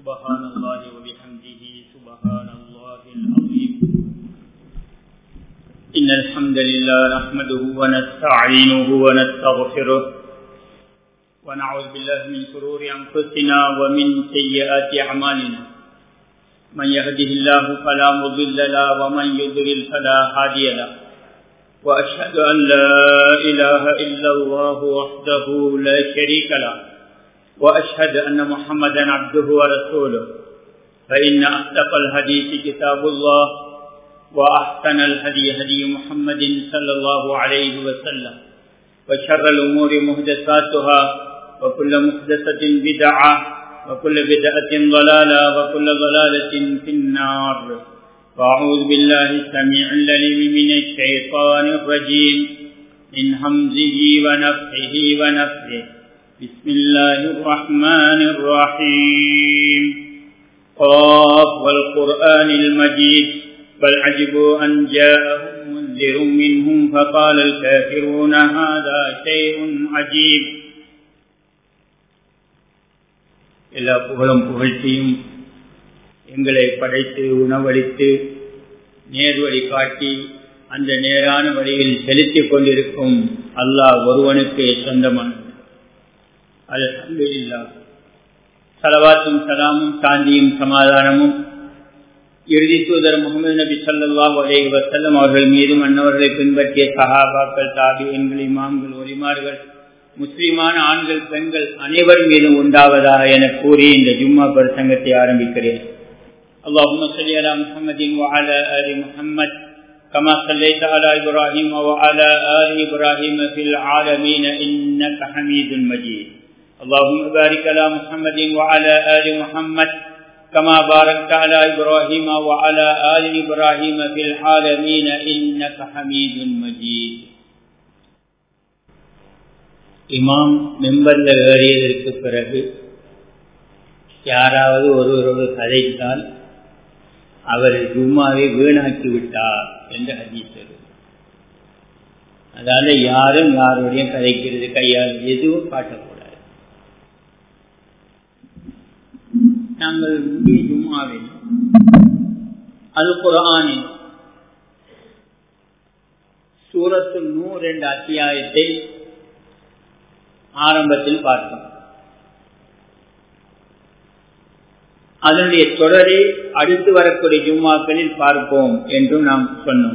سبحان الله وبحمده سبحان الله العظيم إن الحمد لله نحمده ونستعينه ونستغفره ونعوذ بالله من شرور أنفسنا ومن سيئات أعمالنا من يهده الله فلا مضل له ومن يضلل فلا هادي له وأشهد أن لا إله إلا الله وحده لا شريك له وأشهد أن محمدا عبده ورسوله فإن أصدق الحديث كتاب الله وأحسن الهدي هدي محمد صلى الله عليه وسلم وشر الأمور محدثاتها وكل محدثة بدعة وكل بدعة ضلالة وكل ضلالة في النار وأعوذ بالله السميع العليم من الشيطان الرجيم من همزه ونفخه ونفخه بسم الله الرحمن الرحيم قاف والقرآن المجيد بل عجبوا أن جاءهم منذر منهم فقال الكافرون هذا شيء عجيب எல்லா புகழும் புகழ்ச்சியும் எங்களை படைத்து உணவளித்து நேர்வழி காட்டி அந்த நேரான வழியில் செலுத்திக் கொண்டிருக்கும் அல்லாஹ் ஒருவனுக்கு சொந்தமானது அல்ஹம்துலில்லா சலவாத்தும் சலாமும் சாந்தியும் சமாதானமும் இறுதி தூதர் முகமது நபி சல்லாஹ் அலேஹி வசல்லம் அவர்கள் மீதும் அன்னவர்களை பின்பற்றிய சகாபாக்கள் தாபியன்கள் இமாம்கள் ஒலிமார்கள் முஸ்லிமான ஆண்கள் பெண்கள் அனைவர் மீதும் உண்டாவதாக என கூறி இந்த ஜும்மா பிரசங்கத்தை ஆரம்பிக்கிறேன் اللهم صل على محمد وعلى آل محمد كما صليت على إبراهيم وعلى آل إبراهيم في العالمين إنك حميد مجيد اللهم بارك على محمد وعلى آل محمد كما باركت على إبراهيم وعلى آل إبراهيم في العالمين إنك حميد مجيد இமாம் மெம்பர்ல ஏறியதற்கு பிறகு யாராவது ஒருவரோடு கதைத்தால் அவர் ஜும்மாவை வீணாக்கி விட்டார் என்று ஹதீஸ் அதாவது யாரும் யாருடையும் கதைக்கிறது கையால் எதுவும் காட்டக்கூடாது நாங்கள் முந்தைய ஜும்மாவில் அது குரானில் சூரத்து நூறு என்ற அத்தியாயத்தை ஆரம்பத்தில் பார்த்தோம் அதனுடைய தொடரை அடுத்து வரக்கூடிய ஜும்மாக்களில் பார்ப்போம் என்றும் நாம் சொன்னோம்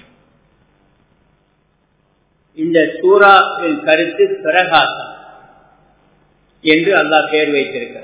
இந்த சூறாவின் கருத்து பிரகாசம் என்று அல்லாஹ் பெயர் வைத்திருக்கிறார்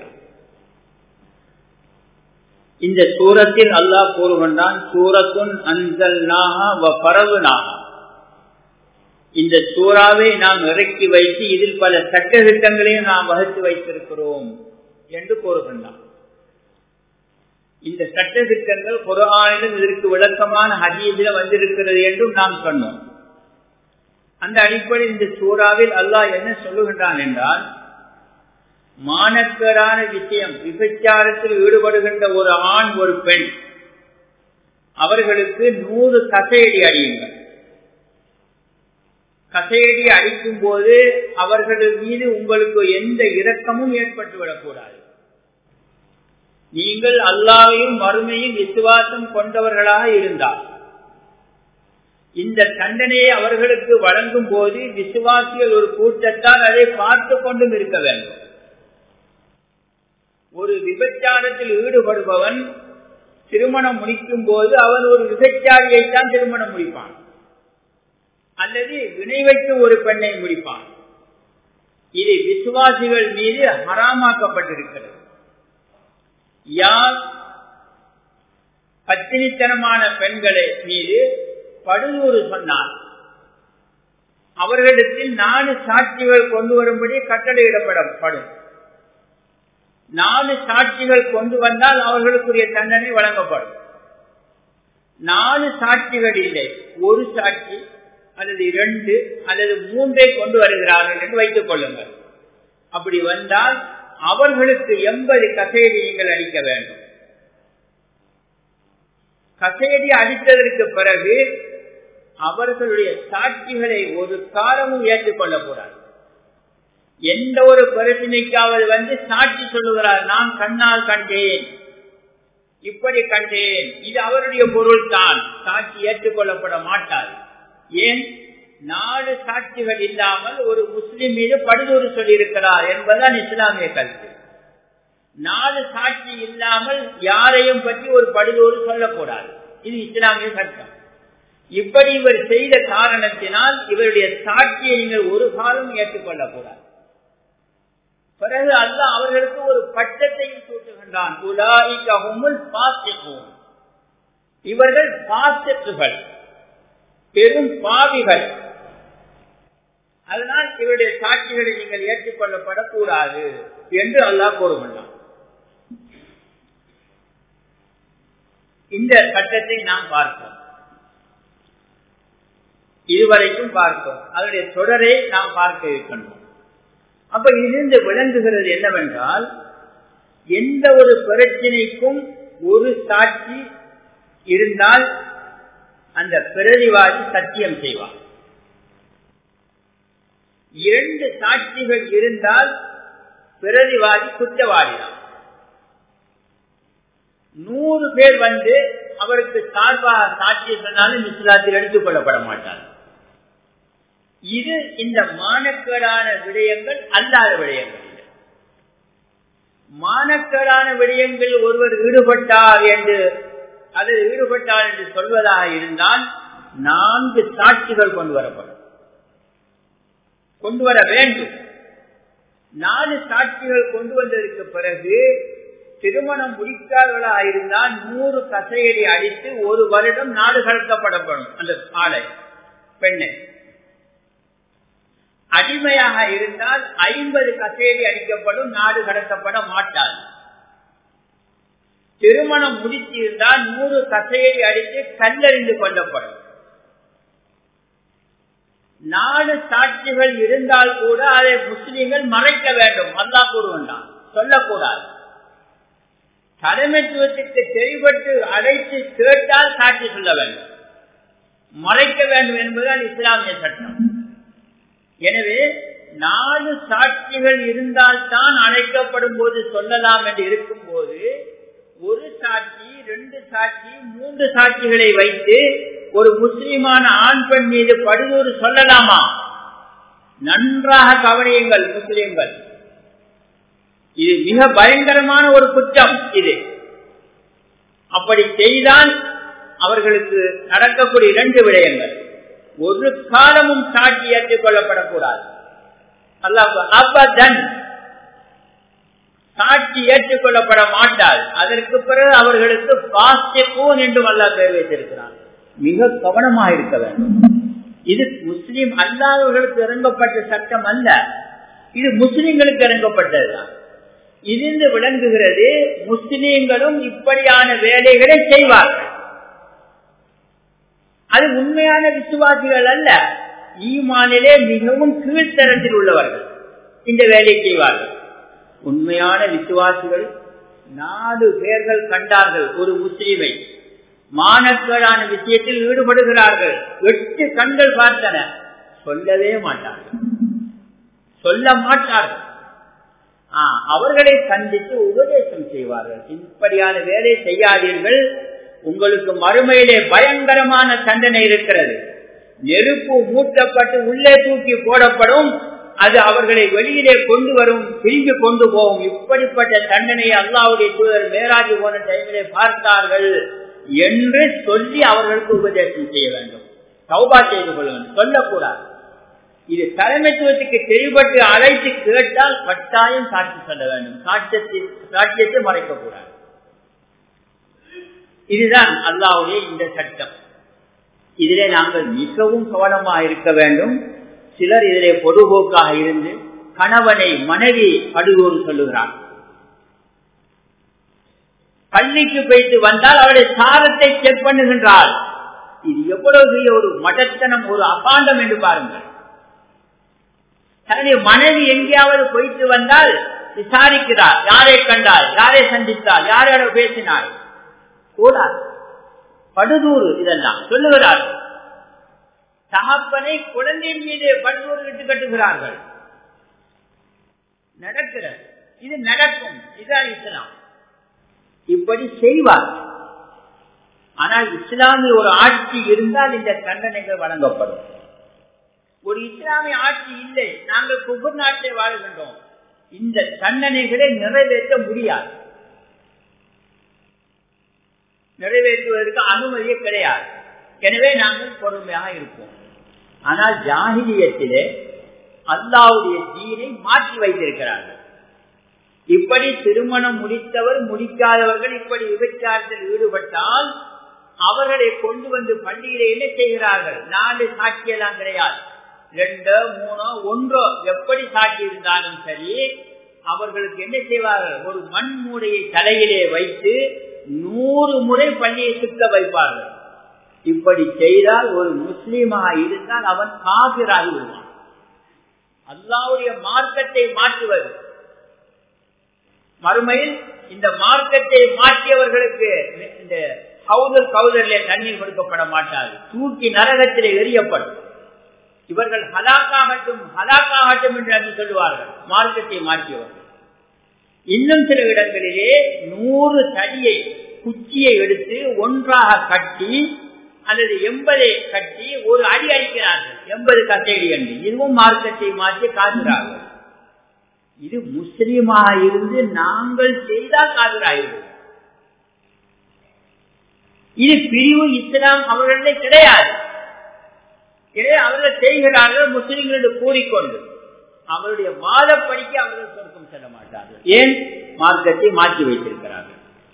இந்த சூரத்தில் அல்லாஹ் கூறுகின்றான் சூரத்துன் அந்தல் நாகா பரவு நாகா இந்த சூறாவை நாம் இறக்கி வைத்து இதில் பல சட்ட திட்டங்களையும் நாம் வகுத்து வைத்திருக்கிறோம் என்று கூறுகின்றான் இந்த சட்ட திட்டங்கள் குரானிலும் இதற்கு விளக்கமான ஹதீதில வந்திருக்கிறது என்றும் நாம் சொன்னோம் அந்த அடிப்படையில் இந்த சூறாவில் அல்லாஹ் என்ன சொல்லுகின்றான் என்றால் மானக்கரான விஷயம் விபச்சாரத்தில் ஈடுபடுகின்ற ஒரு ஆண் ஒரு பெண் அவர்களுக்கு நூறு கசையடி அடியுங்கள் கசையடி அடிக்கும் போது அவர்கள் மீது உங்களுக்கு எந்த இரக்கமும் ஏற்பட்டுவிடக்கூடாது நீங்கள் அல்லாவையும் மறுமையும் விசுவாசம் கொண்டவர்களாக இருந்தால் இந்த தண்டனையை அவர்களுக்கு வழங்கும் போது விசுவாசிகள் ஒரு கூட்டத்தால் அதை பார்த்து கொண்டும் இருக்க வேண்டும் ஒரு விபச்சாரத்தில் ஈடுபடுபவன் திருமணம் முடிக்கும் போது அவன் ஒரு விபச்சாரியைத்தான் திருமணம் முடிப்பான் அல்லது வினை வைத்து ஒரு பெண்ணை முடிப்பான் இது விசுவாசிகள் மீது ஹராமாக்கப்பட்டிருக்கிறது யார் பத்தினித்தனமான பெண்களை மீது படுதூறு சொன்னார் அவர்களிடத்தில் நாலு சாட்சிகள் கொண்டு வரும்படி கட்டளையிடப்படப்படும் நாலு சாட்சிகள் கொண்டு வந்தால் அவர்களுக்குரிய தண்டனை வழங்கப்படும் நாலு சாட்சிகள் இல்லை ஒரு சாட்சி அல்லது இரண்டு அல்லது மூன்றை கொண்டு வருகிறார்கள் என்று வைத்துக் கொள்ளுங்கள் அப்படி வந்தால் அவர்களுக்கு எண்பது கசையடி நீங்கள் அளிக்க வேண்டும் கசையடி அளித்ததற்கு பிறகு அவர்களுடைய சாட்சிகளை ஒரு காலமும் ஏற்றுக்கொள்ளக்கூடாது எந்த ஒரு பிரச்சனைக்காவது வந்து சாட்சி சொல்லுகிறார் நான் கண்ணால் கண்டேன் இப்படி கண்டேன் இது அவருடைய பொருள் தான் சாட்சி ஏற்றுக்கொள்ளப்பட மாட்டார் ஏன் நாலு சாட்சிகள் இல்லாமல் ஒரு முஸ்லிம் மீது படுதூறு சொல்லியிருக்கிறார் என்பதுதான் இஸ்லாமிய கருத்து நாலு சாட்சி இல்லாமல் யாரையும் பற்றி ஒரு படுதூறு சொல்லக்கூடாது இது இஸ்லாமிய சட்டம் இப்படி இவர் செய்த காரணத்தினால் இவருடைய சாட்சியை நீங்கள் ஒரு காலம் ஏற்றுக்கொள்ளக்கூடாது பிறகு அல்ல அவர்களுக்கு ஒரு பட்டத்தையும் சூட்டுகின்றான் இவர்கள் பாசத்துகள் பெரும் பாவிகள் அதனால் இவருடைய சாட்சிகளை நீங்கள் ஏற்றுக்கொள்ளப்படக்கூடாது என்று அல்லாஹ் கூறுகின்றான் இந்த சட்டத்தை நாம் பார்ப்போம் இதுவரைக்கும் பார்ப்போம் அதனுடைய தொடரை நாம் பார்க்க இருக்கின்றோம் அப்ப இதிலிருந்து விளங்குகிறது என்னவென்றால் எந்த ஒரு பிரச்சனைக்கும் ஒரு சாட்சி இருந்தால் அந்த பிரதிவாதி சத்தியம் செய்வார் இரண்டு சாட்சிகள் இருந்தால் பிரதிவாதி குற்றவாளிதான் நூறு பேர் வந்து அவருக்கு சார்பாக சாட்சி சொன்னாலும் இஸ்லாத்தில் எடுத்துக் கொள்ளப்பட மாட்டார் இது இந்த மானக்கேடான விடயங்கள் அல்லாத விடயங்கள் மானக்கேடான விடயங்கள் ஒருவர் ஈடுபட்டார் என்று அது ஈடுபட்டார் என்று சொல்வதாக இருந்தால் நான்கு சாட்சிகள் கொண்டு வரப்படும் கொண்டு வர வேண்டும் நாலு சாட்சிகள் கொண்டு வந்ததற்கு பிறகு திருமணம் முடிக்காதவர்களாக இருந்தால் நூறு கசையடி அடித்து ஒரு வருடம் நாடு கடத்தப்படப்படும் அந்த ஆளை பெண்ணை அடிமையாக இருந்தால் ஐம்பது கசேரி அடிக்கப்படும் நாடு கடத்தப்பட மாட்டார் திருமணம் முடித்திருந்தால் நூறு கசையடி அடித்து கல்லறிந்து கொள்ளப்படும் நாலு சாட்சிகள் இருந்தால் கூட அதை முஸ்லீம்கள் மறைக்க வேண்டும் அல்லா கூறுவண்டான் சொல்லக்கூடாது தலைமைத்துவத்திற்கு தெளிவட்டு அழைத்து கேட்டால் சாட்சி சொல்ல வேண்டும் மறைக்க வேண்டும் என்பதுதான் இஸ்லாமிய சட்டம் எனவே நாலு சாட்சிகள் இருந்தால்தான் அழைக்கப்படும் போது சொல்லலாம் என்று இருக்கும் போது ஒரு சாட்சி ரெண்டு சாட்சி மூன்று சாட்சிகளை வைத்து ஒரு முஸ்லிமான ஆண் பெண் மீது படுதூறு சொல்லலாமா நன்றாக கவனியுங்கள் முஸ்லிம்கள் இது மிக பயங்கரமான ஒரு குற்றம் இது அப்படி செய்தால் அவர்களுக்கு நடக்கக்கூடிய இரண்டு விடயங்கள் ஒரு காலமும் சாட்சி ஏற்றுக் கொள்ளப்படக்கூடாது அல்லாஹ் சாட்சி ஏற்றுக்கொள்ளப்பட மாட்டால் அதற்கு பிறகு அவர்களுக்கு பாஸ்டூன் என்றும் அல்லா பேர் வைத்திருக்கிறான் மிக கவனமாக இருக்க வேண்டும் இது முஸ்லீம் அல்லாதவர்களுக்கு இறங்கப்பட்ட சட்டம் அல்ல இது முஸ்லிம்களுக்கு இறங்கப்பட்டதுதான் இதிலிருந்து விளங்குகிறது முஸ்லீம்களும் இப்படியான வேலைகளை செய்வார்கள் அது உண்மையான விசுவாசிகள் அல்ல ஈமானிலே மிகவும் கீழ்த்தரத்தில் உள்ளவர்கள் இந்த வேலையை செய்வார்கள் உண்மையான விசுவாசிகள் நாலு பேர்கள் கண்டார்கள் ஒரு முஸ்லீமை மானக்கேடான விஷயத்தில் ஈடுபடுகிறார்கள் எட்டு கண்கள் பார்த்தன சொல்லவே மாட்டார்கள் சொல்ல மாட்டார்கள் அவர்களை சந்தித்து உபதேசம் செய்வார்கள் இப்படியான வேலை செய்யாதீர்கள் உங்களுக்கு மறுமையிலே பயங்கரமான தண்டனை இருக்கிறது நெருப்பு மூட்டப்பட்டு உள்ளே தூக்கி போடப்படும் அது அவர்களை வெளியிலே கொண்டு வரும் திரும்பி கொண்டு போகும் இப்படிப்பட்ட தண்டனை அல்லாவுடைய தூதர் மேராஜி போன டைமிலே பார்த்தார்கள் என்று சொல்லி அவர்களுக்கு உபதேசம் செய்ய வேண்டும் சௌபா செய்து கொள்ள வேண்டும் சொல்லக்கூடாது இது தலைமைத்துவத்துக்கு தெளிவட்டு அழைத்து கேட்டால் கட்டாயம் சாட்சி சொல்ல வேண்டும் சாட்சியத்தை சாட்சியத்தை மறைக்கக்கூடாது இதுதான் அல்லாவுடைய இந்த சட்டம் இதிலே நாங்கள் மிகவும் கவனமாக இருக்க வேண்டும் சிலர் இதிலே பொதுபோக்காக இருந்து கணவனை மனைவி படுகோறு சொல்லுகிறார் பள்ளிக்கு போயிட்டு வந்தால் அவருடைய சாரத்தை செக் பண்ணுகின்றாள் இது எவ்வளவு பெரிய ஒரு மடத்தனம் ஒரு அபாண்டம் என்று பாருங்கள் தன்னுடைய மனைவி எங்கேயாவது போயிட்டு வந்தால் விசாரிக்கிறார் யாரை கண்டால் யாரை சந்தித்தால் யாரோட பேசினார் கூடாது படுதூறு இதெல்லாம் சொல்லுகிறார்கள் தகப்பனை குழந்தையின் மீது படுதூறு இட்டு கட்டுகிறார்கள் நடக்கிறது இது நடக்கும் இதுதான் இஸ்லாம் இப்படி செய்வார் ஆனால் இஸ்லாமில் ஒரு ஆட்சி இருந்தால் இந்த தண்டனைகள் வழங்கப்படும் ஒரு இஸ்லாமிய ஆட்சி இல்லை நாங்கள் குபுர் நாட்டில் வாழ்கின்றோம் இந்த தண்டனைகளை நிறைவேற்ற முடியாது நிறைவேற்றுவதற்கு அனுமதியே கிடையாது எனவே நாங்கள் பொறுமையாக இருப்போம் ஆனால் ஜாகிலியத்திலே அல்லாவுடைய தீனை மாற்றி வைத்திருக்கிறார்கள் இப்படி திருமணம் முடித்தவர் முடிக்காதவர்கள் இப்படி விபச்சாரத்தில் ஈடுபட்டால் அவர்களை கொண்டு வந்து பள்ளியில என்ன செய்கிறார்கள் நாலு சாட்சியெல்லாம் கிடையாது ரெண்டோ மூணோ ஒன்றோ எப்படி சாட்சி இருந்தாலும் சரி அவர்களுக்கு என்ன செய்வார்கள் ஒரு மண் மூடையை தலையிலே வைத்து நூறு முறை பள்ளியை சுத்த வைப்பார்கள் இப்படி செய்தால் ஒரு முஸ்லீமாக இருந்தால் அவன் காபிராகி விடுவான் அல்லாவுடைய மார்க்கத்தை மாற்றுவது மறுமையில் இந்த மார்க்கத்தை மாற்றியவர்களுக்கு இந்த கவுதல் கவுதலிலே தண்ணீர் கொடுக்கப்பட மாட்டாது தூக்கி நரகத்திலே எரியப்படும் இவர்கள் ஹலாக்காகட்டும் ஹலாக்காகட்டும் என்று அது சொல்லுவார்கள் மார்க்கத்தை மாற்றியவர்கள் இன்னும் சில இடங்களிலே நூறு தடியை குச்சியை எடுத்து ஒன்றாக கட்டி அல்லது எண்பதை கட்டி ஒரு அடி அடிக்கிறார்கள் எண்பது கசைடி என்று இதுவும் மார்க்கத்தை மாற்றி காட்டுகிறார்கள் இது முஸ்லீமாக இருந்து நாங்கள் செய்தால் காதுராயிருவோம் இது பிரிவு இஸ்லாம் அவர்களே கிடையாது எனவே அவர்கள் செய்கிறார்கள் முஸ்லிம்களோடு கூறிக்கொண்டு அவருடைய வாதப்படிக்கு அவர்கள் சொர்க்கம் செல்ல மாட்டார்கள் ஏன் மார்க்கத்தை மாற்றி வைத்திருக்கிறார்கள்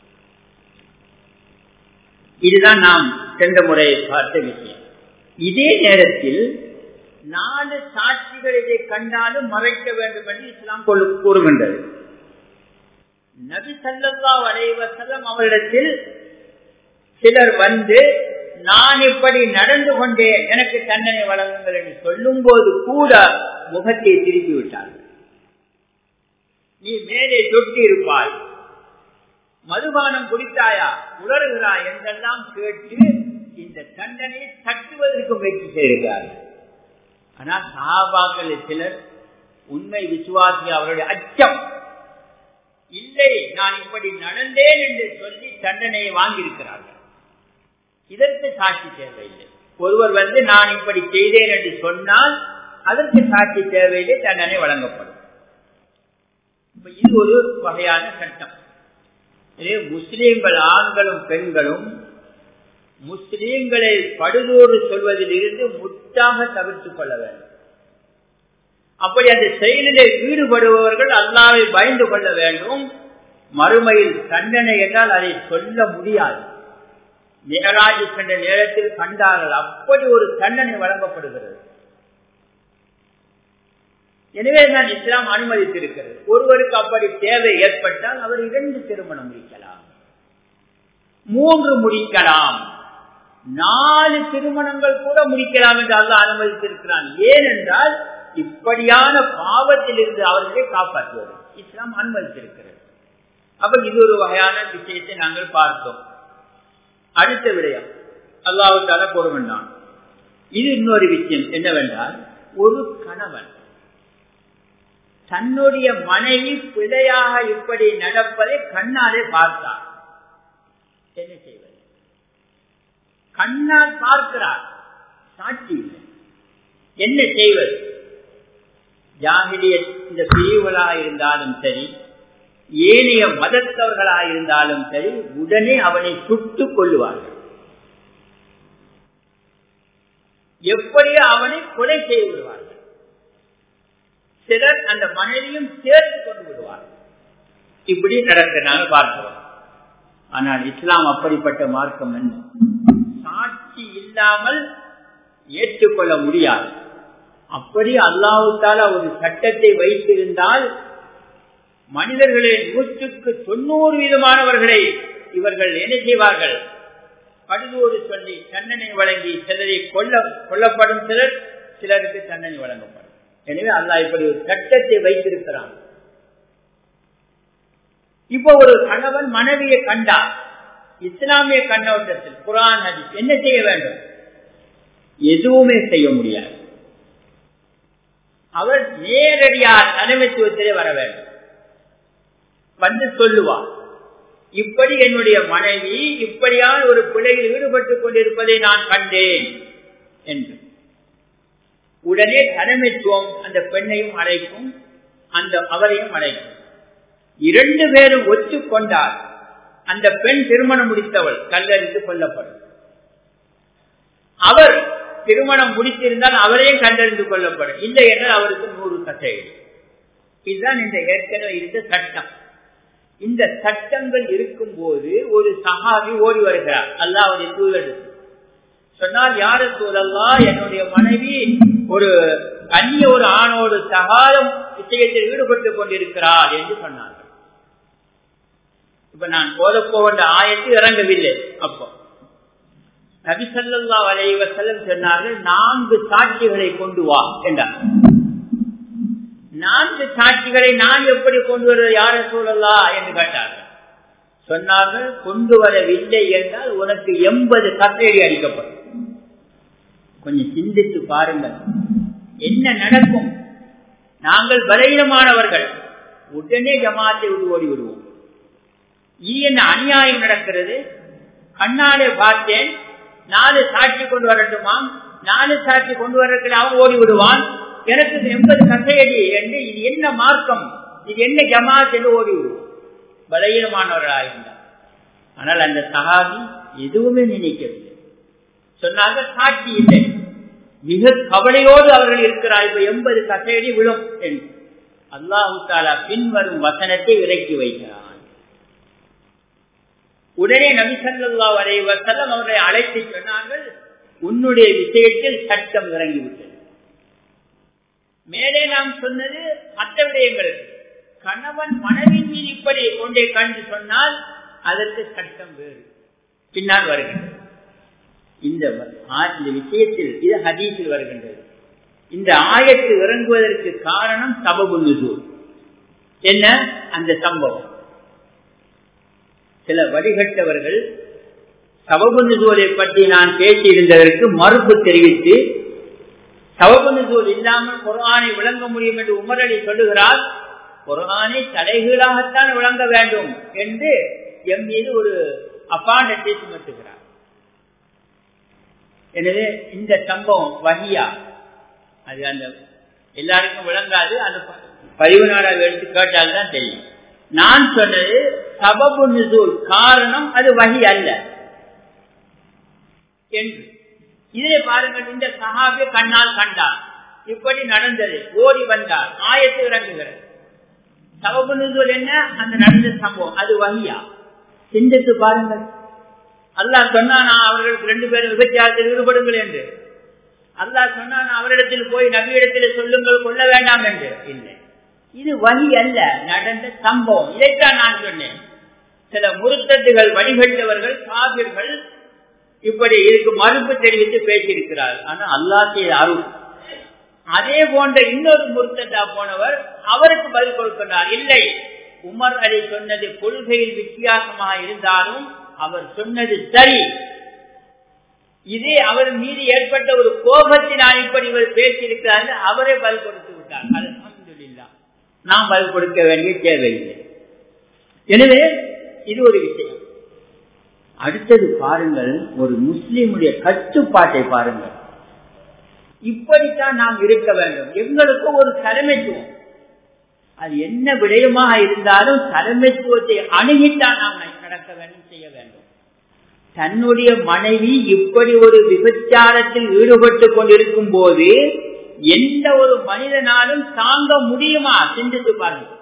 இதுதான் நாம் சென்ற முறை பார்த்த விஷயம் இதே நேரத்தில் நாலு சாட்சிகள் இதை கண்டாலும் மறைக்க வேண்டும் என்று இஸ்லாம் கூறுகின்றது நபி சல்லா அலைவசல்லம் அவரிடத்தில் சிலர் வந்து நான் இப்படி நடந்து கொண்டேன் எனக்கு தண்டனை வழங்குங்கள் என்று சொல்லும் போது கூட முகத்தை திருப்பி விட்டார்கள் நீ மேலே தொட்டி இருப்பாய் மதுபானம் குடித்தாயா உணர்கிறாய் என்றெல்லாம் கேட்டு இந்த தண்டனை தட்டுவதற்கு முயற்சி செய்கிறார்கள் ஆனால் சாபாக்கள் சிலர் உண்மை விசுவாசி அவருடைய அச்சம் இல்லை நான் இப்படி நடந்தேன் என்று சொல்லி தண்டனையை வாங்கியிருக்கிறார்கள் இதற்கு சாட்சி தேவையில்லை ஒருவர் வந்து நான் இப்படி செய்தேன் என்று சொன்னால் அதற்கு சாட்சி தேவையில்லை தண்டனை வழங்கப்படும் இது ஒரு வகையான சட்டம் முஸ்லீம்கள் ஆண்களும் பெண்களும் முஸ்லீம்களை படுதோடு சொல்வதில் இருந்து முற்றாக தவிர்த்துக் கொள்ள வேண்டும் அப்படி அந்த செயலிலே ஈடுபடுபவர்கள் அல்லாவை பயந்து கொள்ள வேண்டும் மறுமையில் தண்டனை என்றால் அதை சொல்ல முடியாது மேராஜ் சென்ற நேரத்தில் கண்டார்கள் அப்படி ஒரு தண்டனை வழங்கப்படுகிறது எனவே தான் இஸ்லாம் அனுமதித்திருக்கிறது ஒருவருக்கு அப்படி தேவை ஏற்பட்டால் அவர் இரண்டு திருமணம் முடிக்கலாம் மூன்று முடிக்கலாம் நாலு திருமணங்கள் கூட முடிக்கலாம் என்று அல்ல அனுமதித்திருக்கிறான் ஏனென்றால் இப்படியான பாவத்தில் இருந்து அவர்களை காப்பாற்றுவது இஸ்லாம் அனுமதித்திருக்கிறது அப்ப இது ஒரு வகையான விஷயத்தை நாங்கள் பார்த்தோம் அடுத்த விடயம் அல்லாவுக்கான பொறுமன்னான் இது இன்னொரு விஷயம் என்னவென்றால் ஒரு கணவன் தன்னுடைய மனைவி பிழையாக இப்படி நடப்பதை கண்ணாலே பார்த்தார் என்ன செய்வது கண்ணால் பார்க்கிறார் சாட்சி இல்லை என்ன செய்வது ஜாகிலிய இந்த பிரிவுகளாக இருந்தாலும் சரி ஏனைய மதத்தவர்களாக இருந்தாலும் சரி உடனே அவனை சுட்டுக் கொள்ளுவார்கள் எப்படியோ அவனை கொலை செய்து விடுவார்கள் சிலர் அந்த மனைவியும் சேர்த்து கொண்டு விடுவார்கள் இப்படி நடக்கிறனால பார்க்கிறோம் ஆனால் இஸ்லாம் அப்படிப்பட்ட மார்க்கம் என்ன சாட்சி இல்லாமல் ஏற்றுக்கொள்ள முடியாது அப்படி அல்லாவுத்தால ஒரு சட்டத்தை வைத்திருந்தால் மனிதர்களின் நூற்றுக்கு தொண்ணூறு விதமானவர்களை இவர்கள் என்ன செய்வார்கள் படுதோடு சொல்லி தண்டனை வழங்கி சிலரை கொல்ல கொல்லப்படும் சிலர் சிலருக்கு தண்டனை வழங்கப்படும் எனவே அல்லா இப்படி ஒரு சட்டத்தை வைத்திருக்கிறான் இப்போ ஒரு கணவன் மனைவியை கண்டார் இஸ்லாமிய கண்ணோட்டத்தில் குரான் ஹதீஸ் என்ன செய்ய வேண்டும் எதுவுமே செய்ய முடியாது அவர் நேரடியாக தலைமைத்துவத்திலே வர வேண்டும் வந்து சொல்லுவார் இப்படி என்னுடைய மனைவி இப்படியான ஒரு பிள்ளையில் ஈடுபட்டுக் கொண்டிருப்பதை நான் கண்டேன் என்று உடனே தலைமைத்துவம் அந்த பெண்ணையும் அழைக்கும் அந்த அவரையும் அழைக்கும் இரண்டு பேரும் ஒத்துக்கொண்டால் அந்த பெண் திருமணம் முடித்தவள் கல்லறிந்து கொல்லப்படும் அவர் திருமணம் முடித்திருந்தால் அவரையும் கண்டறிந்து கொள்ளப்படும் இல்லை என்றால் அவருக்கு நூறு கட்டை இதுதான் இந்த ஏற்கனவே இருந்த சட்டம் இந்த சட்டங்கள் இருக்கும் போது ஒரு சகாபி ஓடி வருகிறார் அல்லாவுடைய தூதர் சொன்னால் யாரு சூழல்லா என்னுடைய மனைவி ஒரு அந்நிய ஒரு ஆணோடு சகாலம் விஷயத்தில் ஈடுபட்டுக் கொண்டிருக்கிறார் என்று சொன்னார்கள் இப்ப நான் போத போகின்ற ஆயத்து இறங்கவில்லை அப்போ நபிசல்லா வலைவ செல்லம் சொன்னார்கள் நான்கு சாட்சிகளை கொண்டு வா என்றார் நான்கு சாட்சிகளை நான் எப்படி கொண்டு வருவது யார சூழலா என்று கேட்டார்கள் சொன்னார்கள் கொண்டு வரவில்லை என்றால் உனக்கு எண்பது கட்டளை அடிக்கப்படும் கொஞ்சம் சிந்தித்து பாருங்கள் என்ன நடக்கும் நாங்கள் பலகீனமானவர்கள் உடனே ஜமாத்தை விட்டு ஓடி விடுவோம் என்ன அநியாயம் நடக்கிறது கண்ணாலே பார்த்தேன் நாலு சாட்சி கொண்டு வரட்டுமா நாலு சாட்சி கொண்டு வரக்கூடிய அவன் ஓடி விடுவான் எனக்கு எண்பது கட்டையடி என்று இது என்ன மார்க்கம் இது என்ன ஜமாத் என்று ஓடி விடுவோம் பலகீனமானவர்களாயிருந்தார் ஆனால் அந்த சகாபி எதுவுமே நினைக்கவில்லை சொன்னாங்க சாட்சி இல்லை மிக கவலையோடு அவர்கள் இருக்கிறார் இப்ப எண்பது கட்டையடி விழும் என்று அல்லாஹு தாலா பின்வரும் வசனத்தை இறக்கி வைக்கிறான் உடனே நபிசல்லா வரைவசலம் அவர்களை அழைத்து சொன்னார்கள் உன்னுடைய விஷயத்தில் சட்டம் இறங்கிவிட்டது மேலே நாம் சொன்னது மற்ற விடயங்களுக்கு கணவன் மனைவின் மீது இப்படி கொண்டே கண்டு சொன்னால் அதற்கு சட்டம் வேறு பின்னால் வருகின்றது இந்த இந்த விஷயத்தில் இது ஹதீஸில் வருகின்றது இந்த ஆயத்து இறங்குவதற்கு காரணம் சபபு நுசூர் என்ன அந்த சம்பவம் சில வழிகட்டவர்கள் சபபு நுசூரை பற்றி நான் பேசியிருந்ததற்கு மறுப்பு தெரிவித்து சபபு நுசூர் இல்லாமல் குரானை விளங்க முடியும் என்று உமரடி சொல்லுகிறார் குரானை தலைகீழாகத்தான் விளங்க வேண்டும் என்று எம் மீது ஒரு அப்பாண்டத்தை சுமத்துகிறார் எனவே இந்த சம்பவம் வகியா அது அந்த எல்லாருக்கும் விளங்காது அந்த பதிவு நாடாக எடுத்து கேட்டால்தான் தெரியும் நான் சொன்னது சபபு நிசூல் காரணம் அது வகி அல்ல என்று இதிலே பாருங்கள் இந்த சகாபிய கண்ணால் கண்டார் இப்படி நடந்தது ஓடி வந்தார் ஆயத்து இறங்குகிறது சபபு நிசூல் என்ன அந்த நடந்த சம்பவம் அது வகியா சிந்தித்து பாருங்கள் அல்லாஹ் சொன்னான் அவர்களுக்கு ரெண்டு பேரும் விபச்சாரத்தில் ஈடுபடுங்கள் என்று அல்லாஹ் சொன்னான் அவரிடத்தில் போய் நபியிடத்தில் சொல்லுங்கள் கொள்ள வேண்டாம் என்று இல்லை இது வழி அல்ல நடந்த சம்பவம் இதைத்தான் நான் சொன்னேன் சில முருத்தத்துகள் வழிகட்டவர்கள் காவிர்கள் இப்படி இதுக்கு மறுப்பு தெரிவித்து பேசியிருக்கிறார் ஆனா அல்லாஹ் செய்த அருள் அதே போன்ற இன்னொரு முருத்தத்தா போனவர் அவருக்கு பதில் கொடுக்கிறார் இல்லை உமர் அலி சொன்னது கொள்கையில் வித்தியாசமாக இருந்தாலும் அவர் சொன்னது சரி இதே அவர் மீது ஏற்பட்ட ஒரு கோபத்தினால் இப்படி இவர் பேசியிருக்கிறார் அவரே பதில் கொடுத்து விட்டார் அல்ஹம்துலில்லா நாம் பதில் கொடுக்க வேண்டிய தேவையில்லை எனவே இது ஒரு விஷயம் அடுத்தது பாருங்கள் ஒரு முஸ்லிமுடைய கட்டுப்பாட்டை பாருங்கள் இப்படித்தான் நாம் இருக்க வேண்டும் எங்களுக்கு ஒரு தலைமைத்துவம் அது என்ன விடயமாக இருந்தாலும் தலைமைத்துவத்தை அணுகித்தான் நாம் நடக்க வேண்டும் செய்ய வேண்டும் தன்னுடைய மனைவி இப்படி ஒரு விபச்சாரத்தில் ஈடுபட்டு கொண்டிருக்கும் போது எந்த ஒரு மனிதனாலும் தாங்க முடியுமா சிந்தித்து பாருங்கள்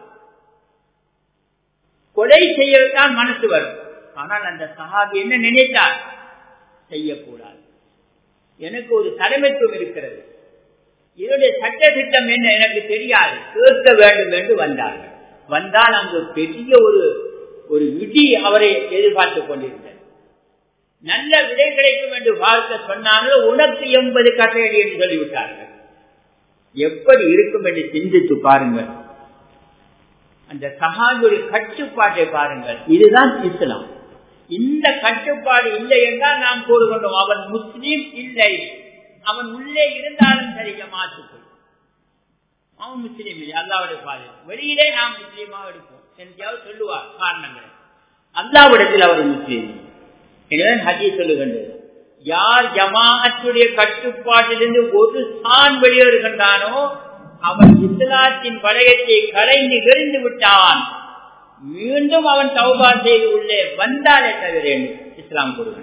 கொலை செய்யத்தான் மனசு வரும் ஆனால் அந்த சகாபி என்ன நினைத்தார் செய்யக்கூடாது எனக்கு ஒரு தலைமைத்துவம் இருக்கிறது இதனுடைய சட்ட திட்டம் என்ன எனக்கு தெரியாது கேட்க வேண்டும் என்று வந்தார்கள் வந்தால் அங்கு பெரிய ஒரு ஒரு விதி அவரை எதிர்பார்த்துக் கொண்டிருந்தது நல்ல விடை கிடைக்கும் என்று பார்க்க சொன்னார்கள் உனக்கு எண்பது கட்டையடி என்று சொல்லிவிட்டார்கள் எப்படி இருக்கும் என்று சிந்தித்து பாருங்கள் அந்த சகாஜுடைய கட்டுப்பாட்டை பாருங்கள் இதுதான் இஸ்லாம் இந்த கட்டுப்பாடு இல்லை என்றால் நாம் கூறுகின்றோம் அவன் முஸ்லீம் இல்லை அவன் உள்ளே இருந்தாலும் சரி ஜமாத்துக்குள் அவன் முஸ்லீம் இல்லை அல்லாவுடைய பாதை வெளியிலே நாம் முஸ்லீமாக எடுப்போம் எங்கேயாவது சொல்லுவார் காரணங்களை அல்லாவிடத்தில் அவர் முஸ்லீம் எனவே ஹஜி சொல்லுகின்றது யார் ஜமாஅத்துடைய கட்டுப்பாட்டிலிருந்து ஒரு சான் வெளியேறுகின்றானோ அவன் இஸ்லாத்தின் வளையத்தை கலைந்து எறிந்து விட்டான் மீண்டும் அவன் தௌபா செய்து உள்ளே வந்தாலே தவிர இஸ்லாம் கூறுகின்றது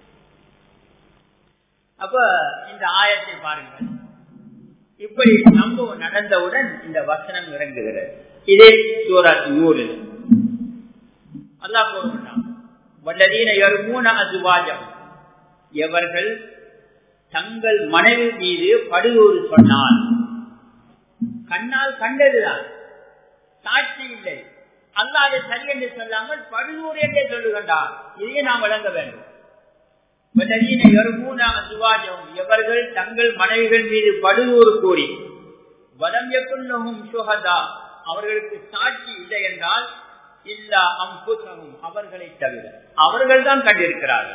அப்ப இந்த ஆயத்தை பாருங்கள் இப்படி சம்பவம் நடந்தவுடன் இந்த வசனம் இறங்குகிறது இதே சூரத் நூறு அல்லா கூறுகின்றான் வல்லதீன எருமூன அசுவாஜம் எவர்கள் தங்கள் மனைவி மீது படுகூறு சொன்னால் கண்ணால் கண்டதுதான் சாட்சி இல்லை அல்லாத சரி என்று சொல்லாமல் படுகூறு என்றே சொல்லுகின்றார் இதையே நாம் வழங்க வேண்டும் எவர்கள் தங்கள் மனைவிகள் மீது படுகூறு கூறி வலம் எக்குள்ளகும் சுகதா அவர்களுக்கு சாட்சி இல்லை என்றால் இல்லா அம்புசகும் அவர்களை தவிர அவர்கள் தான் கண்டிருக்கிறார்கள்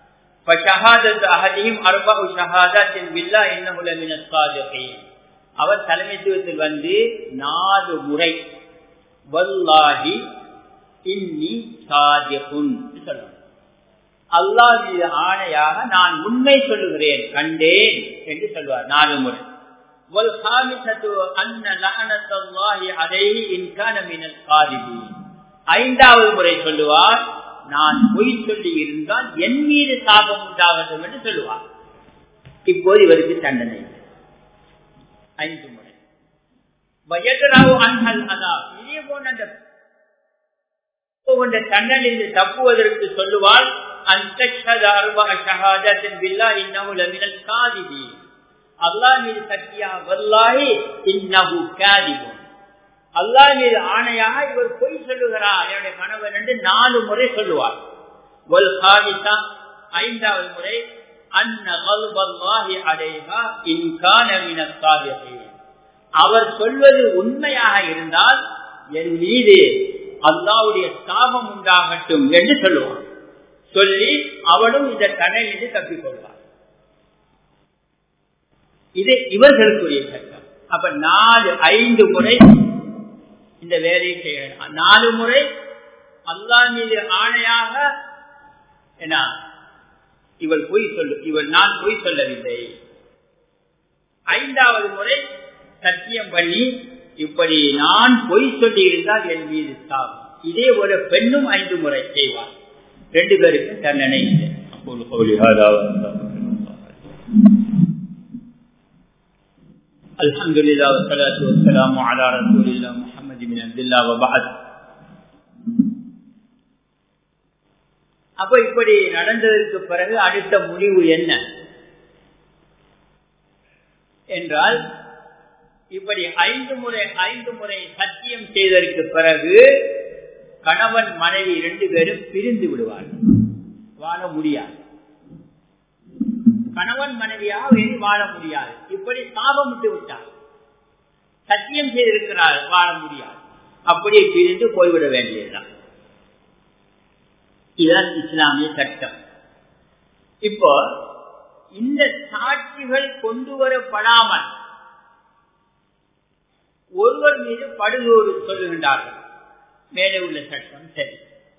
அவர் தலைமைத்துவத்தில் வந்து நாலு முறை வல்லாஹி இன்னி சாதிகுன் சொல்லுவார் அல்லாஹ் மீது ஆணையாக நான் உண்மை சொல்லுகிறேன் கண்டேன் என்று சொல்வார் நாலு முறை ஐந்தாவது முறை சொல்லுவார் நான் பொய் சொல்லி இருந்தால் என் மீது சாபம் உண்டாகட்டும் என்று சொல்லுவார் இப்போது இவருக்கு தண்டனை ஐந்து முறை வயதராவு அன்ஹல் அதா இதே போன்ற அந்த தண்டனில் தப்புவதற்கு சொல்லுவாள் அல்லாஹ் மீது சத்தியா வல்லாஹி இன்னஹு காதிபுன் அல்லாஹ் மீது ஆணையாக இவர் பொய் சொல்லுகிறார் என்னுடைய கணவன் என்று நாலு முறை சொல்லுவார் ஒல் காதிசா ஐந்தாவது முறை அவர் சொல்வது உண்மையாக இருந்தால் என் மீது அல்லாவுடைய சாபம் உண்டாகட்டும் என்று சொல்லுவார் சொல்லி அவளும் இந்த தன்னையிலிருந்து தப்பிக்கொள்வார் இது இவர்களுக்குரிய சட்டம் அப்ப நாலு ஐந்து முறை இந்த வேலையை செய்யணும் நாலு முறை அல்லா மீது ஆணையாக என்ன இவள் பொய் சொல்லு இவள் நான் பொய் சொல்லவில்லை ஐந்தாவது முறை சத்தியம் பண்ணி இப்படி நான் பொய் சொல்லி இருந்தால் என் மீது சாகும் இதே ஒரு பெண்ணும் ஐந்து முறை செய்வார் ரெண்டு பேருக்கும் தண்டனை இல்லை الحمد لله والصلاة والسلام على رسول الله محمد بن عبد الله وبعد அப்ப இப்படி நடந்ததற்கு பிறகு அடுத்த முடிவு என்ன என்றால் இப்படி ஐந்து முறை ஐந்து முறை சத்தியம் செய்ததற்கு பிறகு கணவன் மனைவி இரண்டு பேரும் பிரிந்து விடுவார்கள் வாழ முடியாது கணவன் மனைவியாக வேறு வாழ முடியாது இப்படி சாபம் விட்டு விட்டார் சத்தியம் செய்திருக்கிறார் வாழ முடியாது அப்படியே பிரிந்து போய்விட வேண்டியதுதான் இதுதான் இஸ்லாமிய சட்டம் இப்போ இந்த சாட்சிகள் கொண்டு வரப்படாமல் ஒருவர் மீது படுகோடு சொல்லுகின்றார்கள் மேலே உள்ள சட்டம் சரி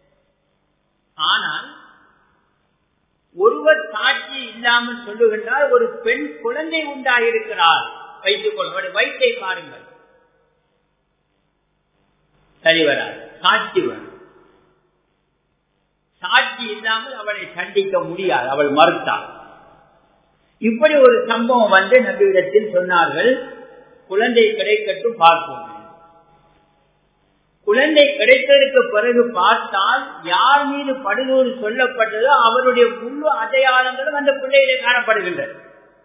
ஆனால் ஒருவர் சாட்சி இல்லாமல் சொல்லுகின்றால் ஒரு பெண் குழந்தை உண்டாயிருக்கிறார் வைத்துக் கொள்வது வயிற்றை பாருங்கள் சரி வராது சாட்சி வரும் சாட்சி இல்லாமல் அவளை சண்டிக்க முடியாது அவள் மறுத்தாள் இப்படி ஒரு சம்பவம் வந்து நபியிடத்தில் சொன்னார்கள் குழந்தை கிடைக்கட்டும் பார்ப்போம் குழந்தை கிடைத்ததற்கு பிறகு பார்த்தால் யார் மீது படுகூறு சொல்லப்பட்டதோ அவருடைய முழு அடையாளங்களும் அந்த பிள்ளையிலே காணப்படுகின்றது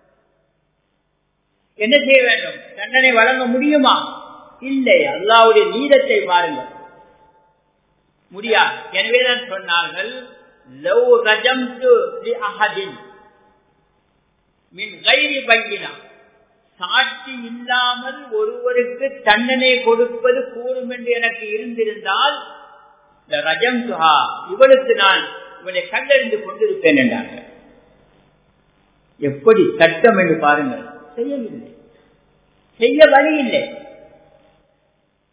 என்ன செய்ய வேண்டும் தண்டனை வழங்க முடியுமா இல்லை அல்லாவுடைய நீதத்தை பாருங்கள் முடியாது எனவேதான் சொன்னார்கள் லவ் ரஜம்து லி அஹதின் மின் கைரி பங்கினா சாட்சி இல்லாமல் ஒருவருக்கு தண்டனை கொடுப்பது கூடும் என்று எனக்கு இருந்திருந்தால் இந்த ரஜம் சுஹா இவளுக்கு நான் இவளை கண்டறிந்து கொண்டிருப்பேன் என்றார்கள் எப்படி சட்டம் என்று பாருங்கள் செய்யவில்லை செய்ய வழி இல்லை